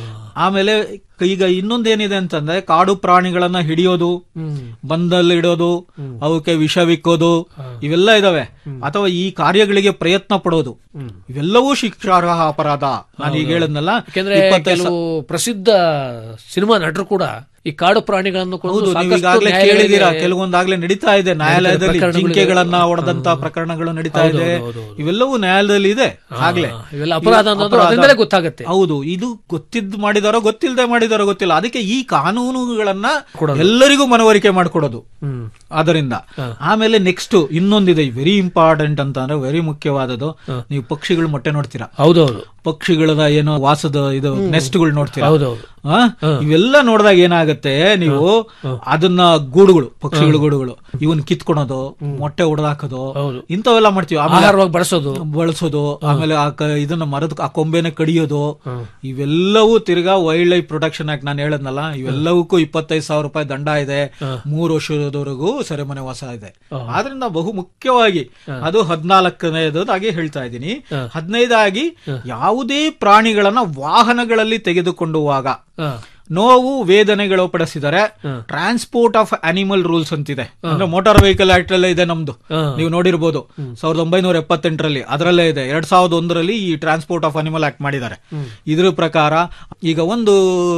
ಆಮೇಲೆ ಈಗ ಇನ್ನೊಂದೇನಿದೆ ಅಂತಂದ್ರೆ ಕಾಡು ಪ್ರಾಣಿಗಳನ್ನ ಹಿಡಿಯೋದು ಬಂದಲ್ಲಿ ಇಡೋದು ಅವಕ್ಕೆ ವಿಷವಿಕ್ಕೋದು ಇವೆಲ್ಲ ಇದಾವೆ ಅಥವಾ ಈ ಕಾರ್ಯಗಳಿಗೆ ಪ್ರಯತ್ನ ಪಡೋದು ಇವೆಲ್ಲವೂ ಶಿಕ್ಷಾರ್ಹ ಅಪರಾಧ ನಾನು ಈಗ ಹೇಳದ್ನಲ್ಲ ಯಾಕೆಂದ್ರೆ ಇಪ್ಪತ್ತೈದು ಕೆಲವು ಪ್ರಸಿದ್ಧ ಸಿನಿಮಾ ನಟರು ಕೂಡ ಈ ಕಾಡು ಪ್ರಾಣಿಗಳನ್ನು ಕೊಂದು ಹೌದು ನೀವು ಸಾಕಷ್ಟು ಈಗಾಗಲೇ ನ್ಯಾಯಾಲಯಕ್ಕೆ- ಕೇಳಿದೀರಾ ಕೆಲವೊಂದಾಗ್ಲೇ ನಡೀತಾ ಇದೆ ನ್ಯಾಯಾಲಯದಲ್ಲಿ ಪ್ರಕರಣಗಳಿದೆ. ಜಿಂಕೆಗಳನ್ನ ಹೊಡೆದಂತ ಪ್ರಕರಣಗಳು ನಡೀತಾ ಹೌದು, ಇದೆ ಹೌದು, ಇವೆಲ್ಲವೂ ನ್ಯಾಯಾಲಯದಲ್ಲಿ ಇದೆ ಆಗ್ಲೇ ಇವೆಲ್ಲ ಅಪರಾಧ ಅನ್ನೋದು ಅದರಿಂದಲೇ ಗೊತ್ತಾಗುತ್ತೆ. ಹೌದು ಇದು ಗೊತ್ತಿದ್ ಮಾಡಿದಾರೋ ಗೊತ್ತಿಲ್ಲದೆ ಮಾಡಿದಾರೋ ಗೊತ್ತಿಲ್ಲ ಅದಕ್ಕೆ ಈ ಕಾನೂನುಗಳನ್ನ ಎಲ್ಲರಿಗೂ ಮನವರಿಕೆ ಮಾಡಿಕೊಡೋದು ಅದರಿಂದ ಆಮೇಲೆ ನೆಕ್ಸ್ಟ್ ಇನ್ನೊಂದಿದೆ ವೆರಿ ಇಂಪಾರ್ಟೆಂಟ್ ಅಂತ ಅಂದ್ರೆ ವೆರಿ ಮುಖ್ಯವಾದದ್ದು ನೀವು ಪಕ್ಷಿಗಳು ಮೊಟ್ಟೆ ನೋಡ್ತೀರಾ ಹೌದೌದು ಪಕ್ಷಿಗಳದ ಏನೋ ವಾಸದ ಇದು ನೆಸ್ಟ್ಗಳು ನೋಡ್ತೀರಾ ಹೌದೌದು. ಆ? ಇವೆಲ್ಲ ನೋಡಿದಾಗ ಏನಾಗುತ್ತೆ ನೀವು ಅದನ್ನ ಗೂಡುಗಳು ಪಕ್ಷಿಗಳ ಗೂಡುಗಳು ಇವನ್ ಕಿತ್ಕೊಳೋದು ಮೊಟ್ಟೆ ಹೊಡೆದಾಕೋದು ಇಂಥವೆಲ್ಲ ಮಾಡ್ತೀವಿ ಆಮೇಲೆ ಆಹಾರವಾಗಿ ಬಳಸೋದು ಬಳಸೋದು ಆಮೇಲೆ ಆ ಕ- ಇದನ್ನ ಮರದ ಆ ಕೊಂಬೆನ ಕಡಿಯೋದು ಇವೆಲ್ಲವೂ ತಿರ್ಗಾ ವೈಲ್ಡ್ ಲೈಫ್ ಪ್ರೊಟೆಕ್ಷನ್ ಆಕ್ಟ್ ನಾನು ಹೇಳದ್ನಲ್ಲ ಇವೆಲ್ಲವಕ್ಕೂ ಇಪ್ಪತ್ತೈದು ಸಾವಿರ ರೂಪಾಯಿ ದಂಡ ಇದೆ ಮೂರು ವರ್ಷದವರೆಗೂ ಸೆರೆಮನೆ ವಾಸ ಇದೆ ಆದ್ರಿಂದ ಬಹು ಮುಖ್ಯವಾಗಿ ಅದು ಹದಿನಾಲ್ಕನೇದಾಗಿ ಹೇಳ್ತಾ ಇದ್ದೀನಿ ಹದಿನೈದಾಗಿ ಯಾವುದೇ ಪ್ರಾಣಿಗಳನ್ನ ವಾಹನಗಳಲ್ಲಿ ತೆಗೆದುಕೊಂಡುವಾಗ ನೋವು ವೇದನೆಗಳು ಪಡಿಸಿದರೆ ಟ್ರಾನ್ಸ್ಪೋರ್ಟ್ ಆಫ್ ಅನಿಮಲ್ ರೂಲ್ಸ್ ಅಂತಿದೆ ಅಂದ್ರೆ ಮೋಟಾರ್ ವೆಹಿಕಲ್ ಆಕ್ಟ್ ಅಲ್ಲೇ ಇದೆ ನಮ್ದು ನೀವು ನೋಡಿರ್ಬೋದು ಸಾವಿರದ ಒಂಬೈನೂರ ಎಪ್ಪತ್ತೆಂಟರಲ್ಲಿ ಅದರಲ್ಲೇ ಇದೆ ಎರಡ್ ಸಾವಿರದ ಒಂದರಲ್ಲಿ ಈ ಟ್ರಾನ್ಸ್ಪೋರ್ಟ್ ಆಫ್ ಅನಿಮಲ್ ಆಕ್ಟ್ ಮಾಡಿದ್ದಾರೆ ಇದ್ರ ಪ್ರಕಾರ ಈಗ ಒಂದು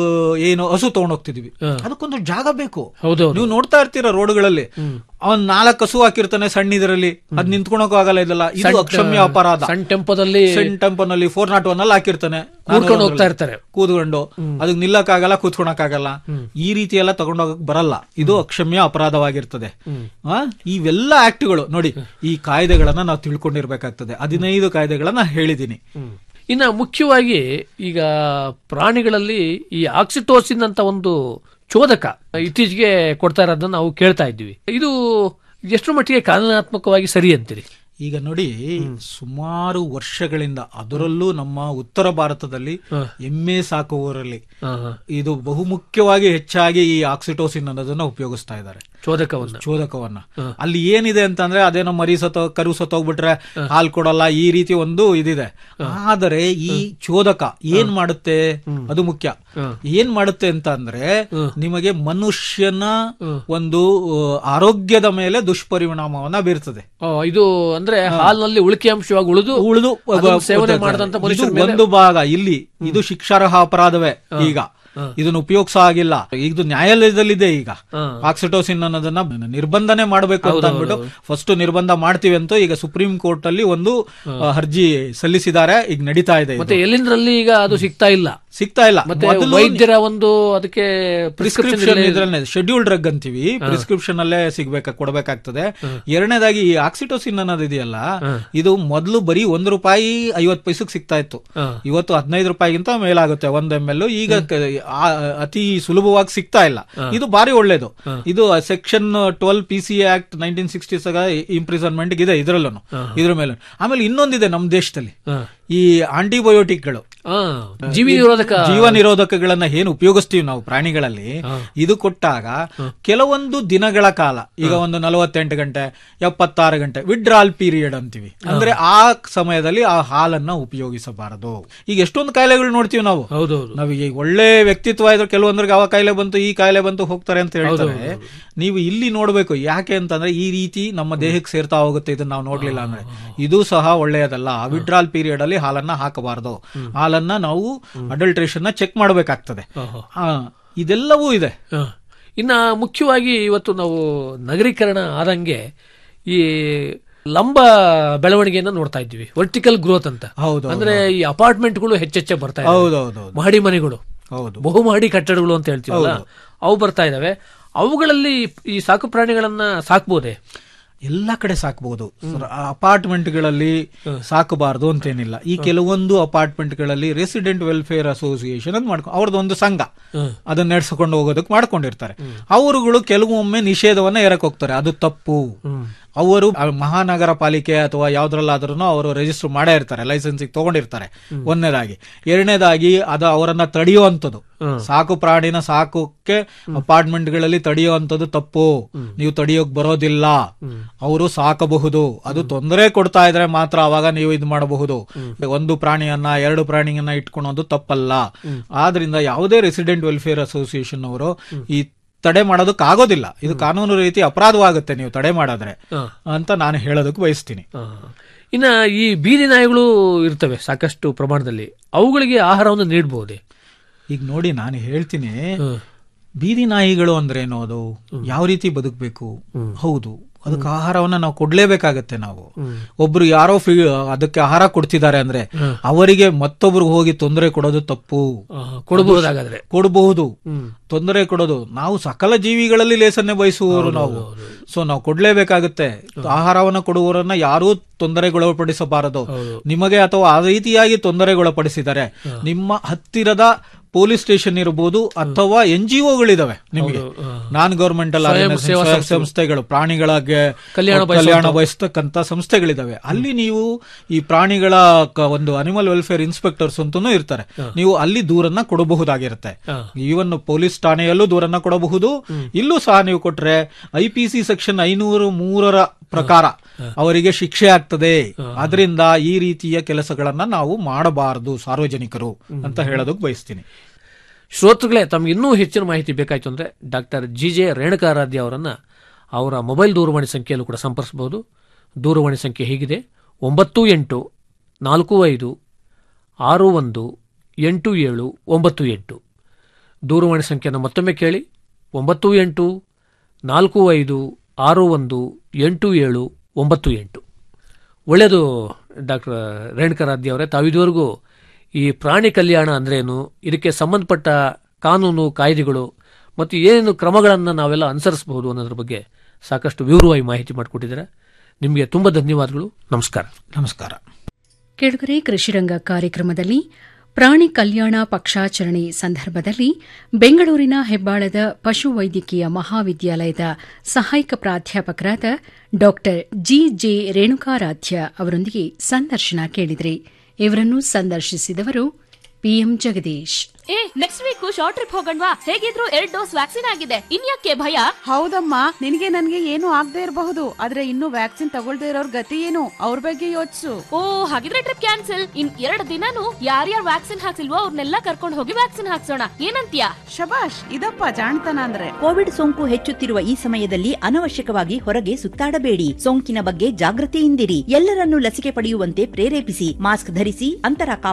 ಏನು ಹಸು ತಗೊಂಡ್ ಹೋಗ್ತಿದೀವಿ ಅದಕ್ಕೊಂದು ಜಾಗ ಬೇಕು ಹೌದೌದು. ನೀವು ನೋಡ್ತಾ ಇರ್ತೀರ ರೋಡ್ಗಳಲ್ಲಿ ಅವ್ನ್ ನಾಲ್ಕು ಹಸು ಹಾಕಿರ್ತಾನೆ ಸಣ್ಣ ಇದರಲ್ಲಿ ಅದ್ ನಿಂತ್ಕೊಳಕ್ಕೂ ಆಗಲ್ಲ ಇದೆಲ್ಲ ಇದು ಸಣ್ಣ- ಅಕ್ಷಮ್ಯ ಅಪರಾಧ ಸಣ್ಣ ಟೆಂಪೋದಲ್ಲಿ ಸಣ್ಣ ಟೆಂಪೋನಲ್ಲಿ ಫೋರ್ ನಾಟ್ ಒನ್ ಅಲ್ಲಿ ಹಾಕಿರ್ತಾನೆ ಕೂತ್ಕೊಂಡು ಹೋಗ್ತಾ ಇರ್ತಾರೆ. ಕೂತ್ಕೊಂಡು ಅದಕ್ಕೆ ನಿಲ್ಲಕ್ಕಾಗಲ್ಲ ಕೂತ್ಕೊಳಕ್ಕಾಗಲ್ಲ ಈ ರೀತಿ ಎಲ್ಲ ತಗೊಂಡೋಗಕ್ ಬರಲ್ಲ ಇದು ಅಕ್ಷಮ್ಯ ಅಪರಾಧವಾಗಿರ್ತದೆ ಆ, ಇವೆಲ್ಲ ಆಕ್ಟ್ಗಳು ನೋಡಿ ಈ ಕಾಯ್ದೆಗಳನ್ನ ನಾವು ತಿಳ್ಕೊಂಡಿರ್ಬೇಕಾಗ್ತದೆ ಹದಿನೈದು ಕಾಯ್ದೆಗಳನ್ನ ಹೇಳಿದೀನಿ ಇನ್ನ ಮುಖ್ಯವಾಗಿ ಈಗ ಪ್ರಾಣಿಗಳಲ್ಲಿ ಈ ಆಕ್ಸಿಟೋಸಿನ್ ಅಂತ ಒಂದು ಚೋದಕ ಇತ್ತೀಚೆಗೆ ಕೊಡ್ತಾ ಇರೋದನ್ನ ನಾವು ಕೇಳ್ತಾ ಇದ್ವಿ ಇದು ಎಷ್ಟು ಮಟ್ಟಿಗೆ ಕಾನೂನಾತ್ಮಕವಾಗಿ ಸರಿ ಅಂತೀರಿ ಈಗ ನೋಡಿ ಸುಮಾರು ವರ್ಷಗಳಿಂದ ಅದರಲ್ಲೂ ನಮ್ಮ ಉತ್ತರ ಭಾರತದಲ್ಲಿ ಎಮ್ಮೆ ಸಾಕುವವರಲ್ಲಿ ಇದು ಬಹುಮುಖ್ಯವಾಗಿ ಹೆಚ್ಚಾಗಿ ಈ ಆಕ್ಸಿಟೋಸಿನ್ ಅನ್ನೋದನ್ನ ಉಪಯೋಗಿಸ್ತಾ ಇದ್ದಾರೆ ಚೋದಕವನ್ನ ಚೋದಕವನ್ನ ಅಲ್ಲಿ ಏನಿದೆ ಅಂತಂದ್ರೆ ಅದೇನೋ ಮರಿ ಸತ್ತೋ ಕರು ಸತ್ತೋಗ್ಬಿಟ್ರೆ ಹಾಲ್ ಕೊಡಲ್ಲ ಈ ರೀತಿ ಒಂದು ಇದಿದೆ ಆದರೆ ಈ ಚೋದಕ ಏನ್ ಮಾಡುತ್ತೆ ಅದು ಮುಖ್ಯ ಏನ್ ಮಾಡುತ್ತೆ ಅಂತ ಅಂದ್ರೆ ನಿಮಗೆ ಮನುಷ್ಯನ ಒಂದು ಆ, ಆರೋಗ್ಯದ ಮೇಲೆ ದುಷ್ಪರಿಣಾಮವನ್ನ ಬೀರ್ತದೆ ಆ, ಇದು ಅಂದ್ರೆ ಹಾಲ್ನಲ್ಲಿ ಉಳಿಕೆ ಅಂಶವಾಗಿ ಉಳಿದು ಉಳಿದು ಅದನ್ನ ಸೇವನೆ ಮಾಡಿದಂತ ಇದು ಮನುಷ್ಯರ ಮೇಲೆ ಒಂದು ಭಾಗ ಇಲ್ಲಿ ಇದು ಶಿಕ್ಷಾರ್ಹ ಅಪರಾಧವೇ ಈಗ ಇದನ್ನ ಉಪಯೋಗಿಸ ಆಗಿಲ್ಲ ಇದು ನ್ಯಾಯಾಲಯದಲ್ಲಿದೆ ಈಗ ಆಕ್ಸಿಟೋಸಿನ್ ಅನ್ನೋದನ್ನ ನಿರ್ಬಂಧನೆ ಮಾಡಬೇಕು ಅಂತ ಅಂದ್ಬಿಟ್ಟು ಫಸ್ಟ್ ನಿರ್ಬಂಧ ಮಾಡ್ತೀವಿ ಅಂತ ಈಗ ಸುಪ್ರೀಂ ಕೋರ್ಟ್ ಅಲ್ಲಿ ಒಂದು ಆ, ಅರ್ಜಿ ಸಲ್ಲಿಸಿದ್ದಾರೆ ಈಗ ನಡೀತಾ ಇದೆ ಇದು. ಮತ್ತೆ ಎಲ್ಲಿಂದ್ರಲ್ಲಿ ಈಗ ಅದು ಸಿಗ್ತಾ ಇಲ್ಲ ಸಿಗ್ತಾ ಇಲ್ಲ ಮತ್ತೆ ಮೊದಲು ವೈದ್ಯರ ಒಂದು ಅದಕ್ಕೆ ಪ್ರಿಸ್ಕ್ರಿಪ್ಷನ್ ಪ್ರಿಸ್ಕ್ರಿಪ್ಷನ್ ಇದ್ರಲ್ಲೇ ಶೆಡ್ಯೂಲ್ ಡ್ರಗ್ ಅಂತೀವಿ ಪ್ರಿಸ್ಕ್ರಿಪ್ಷನ್ ಅಲ್ಲೇ ಸಿಗ್ಬೇಕ ಕೊಡಬೇಕಾಗ್ತದೆ ಎರಡನೇದಾಗಿ ಈ ಆಕ್ಸಿಟೋಸಿನ್ ಅನ್ನೋದು ಇದೆಯಲ್ಲ ಇದು ಮೊದಲು ಬರೀ ಒಂದ್ ರೂಪಾಯಿ ಐವತ್ ಪೈಸಕ್ ಸಿಗ್ತಾ ಇತ್ತು ಇವತ್ತು ಹದಿನೈದು ರೂಪಾಯಿಗಿಂತ ಮೇಲಾಗುತ್ತೆ ಒಂದ್ ಎಮ್ ಎಲ್ ಈಗ ಕ- ಆ- ಅತಿ ಸುಲಭವಾಗಿ ಸಿಗ್ತಾ ಇಲ್ಲ ಇದು ಬಾರಿ ಒಳ್ಳೇದು ಇದು section twelve P C act nineteen sixties imprisonment ಇದೆ ಇದ್ರಲ್ಲೂ ಇದ್ರ ಮೇಲೆ ಆಮೇಲೆ ಇನ್ನೊಂದಿದೆ ನಮ್ಮ ದೇಶದಲ್ಲಿ ಈ ಆಂಟಿಬಯೋಟಿಕ್ಗಳು ಆ, ಜೀವಿ ನಿರೋಧಕ ಜೀವ ನಿರೋಧಕಗಳನ್ನ ಏನು ಉಪಯೋಗಿಸ್ತೀವಿ ನಾವು ಪ್ರಾಣಿಗಳಲ್ಲಿ ಇದು ಕೊಟ್ಟಾಗ ಕೆಲವೊಂದು ದಿನಗಳ ಕಾಲ ಈಗ ಒಂದು ನಲವತ್ತೆಂಟು ಗಂಟೆ ಎಪ್ಪತ್ತಾರು ಗಂಟೆ ವಿಡ್ರಾಲ್ ಪೀರಿಯಡ್ ಅಂತೀವಿ ಅಂದ್ರೆ ಆ ಸಮಯದಲ್ಲಿ ಆ ಹಾಲನ್ನ ಉಪಯೋಗಿಸಬಾರದು ಈಗ ಎಷ್ಟೊಂದು ಕಾಯಿಲೆಗಳು ನೋಡ್ತೀವಿ ನಾವು ಹೌದೌದು ನಾವು ಈಗ ಒಳ್ಳೆ ವ್ಯಕ್ತಿತ್ವ ಇದ್ರೆ ಕೆಲವೊಂದ್ರಿಗೆ ಅವ ಕಾಯಿಲೆ ಬಂತು ಈ ಕಾಯಿಲೆ ಬಂತು ಹೋಗ್ತಾರೆ ಅಂತ ಹೇಳ್ತಾರೆ ನೀವು ಇಲ್ಲಿ ನೋಡ್ಬೇಕು ಯಾಕೆ ಅಂತಂದ್ರೆ ಈ ರೀತಿ ನಮ್ಮ ದೇಹಕ್ಕೆ ಸೇರ್ತಾ ಹೋಗುತ್ತೆ ಇದನ್ನ ನಾವು ನೋಡ್ಲಿಲ್ಲ ಅಂದ್ರೆ ಇದು ಸಹ ಒಳ್ಳೆಯದಲ್ಲ ವಿಡ್ರಾಲ್ ಪೀರಿಯಡ್ ಅಲ್ಲಿ ಹಾಲನ್ನ ಹಾಕಬಾರದು ಹಾಲನ್ನ ನಾವು ಅಡಲ್ಟ್ರೇಷನ್ ಚೆಕ್ ಮಾಡಬೇಕಾಗ್ತದೆ ಆ, ಇದೆಲ್ಲವೂ ಇದೆ ಹ. ಇನ್ನ ಮುಖ್ಯವಾಗಿ ಇವತ್ತು ನಾವು ನಗರೀಕರಣ ಆದಂಗೆ ಈ ಲಂಬ ಬೆಳವಣಿಗೆಯನ್ನ ನೋಡ್ತಾ ಇದ್ವಿ ವರ್ಟಿಕಲ್ ಗ್ರೋತ್ ಅಂತ ಹೌದು, ಅಂದ್ರೆ ಈ ಅಪಾರ್ಟ್ಮೆಂಟ್ಗಳು ಹೆಚ್ಚೆಚ್ಚೆ ಬರ್ತಾ ಹೌದು, ಇದಾವೆ ಹೌದು, ಹೌದು. ಮಹಡಿ ಮನೆಗಳು ಹೌದು ಬಹುಮಹಡಿ ಕಟ್ಟಡಗಳು ಅಂತ ಹೇಳ್ತೀವಲ್ಲ ಹೌದು. ಅವು ಬರ್ತಾ ಇದಾವೆ ಅವುಗಳಲ್ಲಿ ಈ ಸಾಕು ಪ್ರಾಣಿಗಳನ್ನ ಸಾಕ್ಬೋದೇ ಎಲ್ಲ ಕಡೆ ಸಾಕಬಹುದು ಅಪಾರ್ಟ್ಮೆಂಟ್ಗಳಲ್ಲಿ ಸಾಕಬಾರದು ಅಂತೇನಿಲ್ಲ ಈ ಕೆಲವೊಂದು ಅಪಾರ್ಟ್ಮೆಂಟ್ಗಳಲ್ಲಿ ರೆಸಿಡೆಂಟ್ ವೆಲ್ಫೇರ್ ಅಸೋಸಿಯೇಷನ್ ಅಂತ ಮಾಡ್ಕೊ ಅವ್ರದ್ದು ಒಂದು ಸಂಘ ಅದನ್ನ ನಡೆಸಿಕೊಂಡು ಹೋಗೋದಕ್ಕೆ ಮಾಡ್ಕೊಂಡಿರ್ತಾರೆ ಅವರುಗಳು ಕೆಲವೊಮ್ಮೆ ನಿಷೇಧವನ್ನ ಎರಕ್ ಹೋಗ್ತಾರೆ ಅದು ತಪ್ಪು ಅವರು ಆ ಮಹಾನಗರ ಪಾಲಿಕೆ ಅಥವಾ ಯಾವ್ದ್ರಲ್ಲಾದ್ರೂ ಅವರು ರಿಜಿಸ್ಟರ್ ಮಾಡೇ ಇರ್ತಾರೆ ಲೈಸೆನ್ಸಿಗೆ ತಗೊಂಡಿರ್ತಾರೆ ಒಂದನೇದಾಗಿ ಎರಡನೇದಾಗಿ ಅದು ಅವರನ್ನ ತಡೆಯುವಂಥದ್ದು ಸಾಕು ಪ್ರಾಣಿನ ಸಾಕೋಕೆ ಅಪಾರ್ಟ್ಮೆಂಟ್ಗಳಲ್ಲಿ ತಡೆಯುವಂಥದ್ದು ತಪ್ಪು ನೀವು ತಡೆಯೋಕ್ ಬರೋದಿಲ್ಲ ಅವರು ಸಾಕಬಹುದು ಅದು ತೊಂದರೆ ಕೊಡ್ತಾ ಇದ್ರೆ ಮಾತ್ರ ಅವಾಗ ನೀವು ಇದು ಮಾಡಬಹುದು ಒಂದು ಪ್ರಾಣಿಯನ್ನ ಎರಡು ಪ್ರಾಣಿಯನ್ನ ಇಟ್ಕೊಳೋದು ತಪ್ಪಲ್ಲ ಆದ್ರಿಂದ ಯಾವುದೇ ರೆಸಿಡೆಂಟ್ ವೆಲ್ಫೇರ್ ಅಸೋಸಿಯೇಷನ್ ಅವರು ಈ ತಡೆ ಮಾಡೋದಕ್ಕೆ ಆಗೋದಿಲ್ಲ ಇದು ಕಾನೂನು ರೀತಿ ಅಪರಾಧವಾಗುತ್ತೆ ನೀವು ತಡೆ ಮಾಡಿದ್ರೆ ಅಂತ ನಾನು ಹೇಳೋದಕ್ಕೆ ಬಯಸ್ತೀನಿ ಇನ್ನ ಈ ಬೀದಿ ನಾಯಿಗಳು ಇರ್ತವೆ ಸಾಕಷ್ಟು ಪ್ರಮಾಣದಲ್ಲಿ ಅವುಗಳಿಗೆ ಆಹಾರವನ್ನು ನೀಡಬಹುದೇ ಈಗ ನೋಡಿ ನಾನು ಹೇಳ್ತೀನಿ ಬೀದಿ ನಾಯಿಗಳು ಅಂದ್ರೆ ಏನು ಅದು ಯಾವ ರೀತಿ ಬದುಕಬೇಕು ಹೌದು ಅದಕ್ಕೆ ಆಹಾರವನ್ನ ನಾವು ಕೊಡ್ಲೇಬೇಕಾಗತ್ತೆ ನಾವು ಒಬ್ರು ಯಾರೋ ಫ್ರೀ ಅದಕ್ಕೆ ಆಹಾರ ಕೊಡ್ತಿದ್ದಾರೆ ಅಂದ್ರೆ ಅವರಿಗೆ ಮತ್ತೊಬ್ರು ಹೋಗಿ ತೊಂದರೆ ಕೊಡೋದು ತಪ್ಪು ಕೊಡಬಹುದಾಗಾದ್ರೆ ಕೊಡಬಹುದು ತೊಂದರೆ ಕೊಡೋದು ನಾವು ಸಕಲ ಜೀವಿಗಳಲ್ಲಿ ಲೇಸನ್ನೇ ಬಯಸುವವರು ನಾವು ಸೊ ನಾವು ಕೊಡ್ಲೇಬೇಕಾಗುತ್ತೆ ಆಹಾರವನ್ನ ಕೊಡುವವರನ್ನ ಯಾರೂ ತೊಂದರೆಗೊಳಪಡಿಸಬಾರದು ನಿಮಗೆ ಅಥವಾ ಆ ರೀತಿಯಾಗಿ ತೊಂದರೆಗೊಳಪಡಿಸಿದರೆ ನಿಮ್ಮ ಹತ್ತಿರದ ಪೊಲೀಸ್ ಸ್ಟೇಷನ್ ಇರಬಹುದು ಅಥವಾ ಎನ್ ಜಿ ಒಗಳಿದಾವೆ ನಿಮಗೆ ನಾನ್ ಗವರ್ಮೆಂಟಲ್ ಸ್ವಯಂ ಸೇವಾ ಸಂಸ್ಥೆಗಳು. ಸಂಸ್ಥೆಗಳು ಪ್ರಾಣಿಗಳಿಗೆ ಕಲ್ಯಾಣ ಕಲ್ಯಾಣ ಬಯಸುವಂಥವು. ಬಯಸ್ತಕ್ಕಂತ ಸಂಸ್ಥೆಗಳಿದಾವೆ ಅಲ್ಲಿ ನೀವು ಈ ಪ್ರಾಣಿಗಳ ಕ- ಒಂದು ಅನಿಮಲ್ ವೆಲ್ಫೇರ್ ಇನ್ಸ್ಪೆಕ್ಟರ್ಸ್ ಅಂತೂ ಇರ್ತಾರೆ ನೀವು ಅಲ್ಲಿ ದೂರನ್ನ ಕೊಡಬಹುದಾಗಿರುತ್ತೆ ಈವನ್ ಪೊಲೀಸ್ ಠಾಣೆಯಲ್ಲೂ ದೂರನ್ನ ಕೊಡಬಹುದು ಇಲ್ಲೂ ಸಹ ನೀವು ಕೊಟ್ರೆ ಐ ಪಿ ಸಿ ಸೆಕ್ಷನ್ ಐನೂರು ಮೂರರ ಪ್ರಕಾರ ಅವರಿಗೆ ಶಿಕ್ಷೆ ಆಗ್ತದೆ ಅದರಿಂದ ಈ ರೀತಿಯ ಕೆಲಸಗಳನ್ನ ನಾವು ಮಾಡಬಾರದು ಸಾರ್ವಜನಿಕರು ಅಂತ ಹೇಳೋದಕ್ಕೆ ಬಯಸ್ತೀನಿ ಶ್ರೋತೃಗಳೇ ತಮ್ಗೆ ಇನ್ನೂ ಹೆಚ್ಚಿನ ಮಾಹಿತಿ ಬೇಕಾಯ್ತು ಅಂದ್ರೆ ಡಾಕ್ಟರ್ ಜಿ ಜೆ ರೇಣುಕಾರಾಧ್ಯ ಅವರನ್ನ ಅವರ ಮೊಬೈಲ್ ದೂರವಾಣಿ ಸಂಖ್ಯೆಯಲ್ಲೂ ಕೂಡ ಸಂಪರ್ಸಬಹುದು ದೂರವಾಣಿ ಸಂಖ್ಯೆ ಹೀಗಿದೆ ಒಂಬತ್ತು ಎಂಟು ನಾಲ್ಕು ಐದು ಆರು ಒಂದು ಎಂಟು ಏಳು ಒಂಬತ್ತು ಎಂಟು ದೂರವಾಣಿ ಸಂಖ್ಯೆಯನ್ನು ಮತ್ತೊಮ್ಮೆ ಕೇಳಿ ಒಂಬತ್ತು ಎಂಟು ನಾಲ್ಕು ಐದು ಆರು ಒಂದು ಎಂಟು ಏಳು ಒಂಬತ್ತು ಎಂಟು ಒಳ್ಳೆಯದು ಡಾಕ್ಟರ್ ರೇಣುಕರಾಧ್ಯ ಅವರೇ ತಾವಿದುವರೆಗೂ ಈ ಪ್ರಾಣಿ ಕಲ್ಯಾಣ ಅಂದ್ರೇನು ಇದಕ್ಕೆ ಸಂಬಂಧಪಟ್ಟ ಕಾನೂನು ಕಾಯ್ದೆಗಳು ಮತ್ತು ಏನೇನು ಕ್ರಮಗಳನ್ನು ನಾವೆಲ್ಲ ಅನುಸರಿಸಬಹುದು ಅನ್ನೋದ್ರ ಬಗ್ಗೆ ಸಾಕಷ್ಟು ವಿವರವಾಗಿ ಮಾಹಿತಿ ಮಾಡಿಕೊಟ್ಟಿದ್ದೀರಾ ನಿಮಗೆ ತುಂಬ ಧನ್ಯವಾದಗಳು ನಮಸ್ಕಾರ ನಮಸ್ಕಾರ ಕೆಳಗರೆ ಕೃಷಿರಂಗ ಕಾರ್ಯಕ್ರಮದಲ್ಲಿ ಪ್ರಾಣಿ ಕಲ್ಯಾಣ ಪಕ್ಷಾಚರಣೆ ಸಂದರ್ಭದಲ್ಲಿ ಬೆಂಗಳೂರಿನ ಹೆಬ್ಬಾಳದ ಪಶುವೈದ್ಯಕೀಯ ಮಹಾವಿದ್ಯಾಲಯದ ಸಹಾಯಕ ಪ್ರಾಧ್ಯಾಪಕರಾದ ಡಾ ಜಿ ಜೆ ರೇಣುಕಾರಾಧ್ಯ ಅವರೊಂದಿಗೆ ಸಂದರ್ಶನ ಕೇಳಿದ್ರಿ ಇವರನ್ನು ಸಂದರ್ಶಿಸಿದವರು ಪಿಎಂ ಜಗದೀಶ್ ಏ ನೆಕ್ಸ್ಟ್ ವೀಕ್ ಶಾರ್ಟ್ ಟ್ರಿಪ್ ಹೋಗಣ್ವಾ ಹೇಗಿದ್ರು ಎರಡ್ ಡೋಸ್ ವ್ಯಾಕ್ಸಿನ್ ಆಗಿದೆ ಇನ್ಯಾಕೆ ಭಯ ಹೌದಮ್ಮ ನಿನಗೆ ನನ್ಗೆ ಏನು ಆಗದೆ ಇರಬಹುದು ಆದ್ರೆ ಇನ್ನು ವ್ಯಾಕ್ಸಿನ್ ತಗೊಳ್ದೇ ಇರೋರ್ ಗತಿ ಏನು ಅವ್ರ ಬಗ್ಗೆ ಯೋಚಿಸು ಓ ಹಾಗಿದ್ರೆ ಟ್ರಿಪ್ ಕ್ಯಾನ್ಸಲ್ ಇನ್ ಎರಡು ದಿನಾನು ಯಾರ್ಯಾರು ವ್ಯಾಕ್ಸಿನ್ ಹಾಕ್ಸಿಲ್ವೋ ಅವ್ರನ್ನೆಲ್ಲ ಕರ್ಕೊಂಡು ಹೋಗಿ ವ್ಯಾಕ್ಸಿನ್ ಹಾಕ್ಸೋಣ ಏನಂತ್ಯಾ ಶಬಾಷ್ ಇದಪ್ಪ ಜಾಣ್ತನ ಅಂದ್ರೆ ಕೋವಿಡ್ ಸೋಂಕು ಹೆಚ್ಚುತ್ತಿರುವ ಈ ಸಮಯದಲ್ಲಿ ಅನವಶ್ಯಕವಾಗಿ ಹೊರಗೆ ಸುತ್ತಾಡಬೇಡಿ ಸೋಂಕಿನ ಬಗ್ಗೆ ಜಾಗೃತಿಯಿಂದಿರಿ ಎಲ್ಲರನ್ನೂ ಲಸಿಕೆ ಪಡೆಯುವಂತೆ ಪ್ರೇರೇಪಿಸಿ ಮಾಸ್ಕ್ ಧರಿಸಿ ಅಂತರ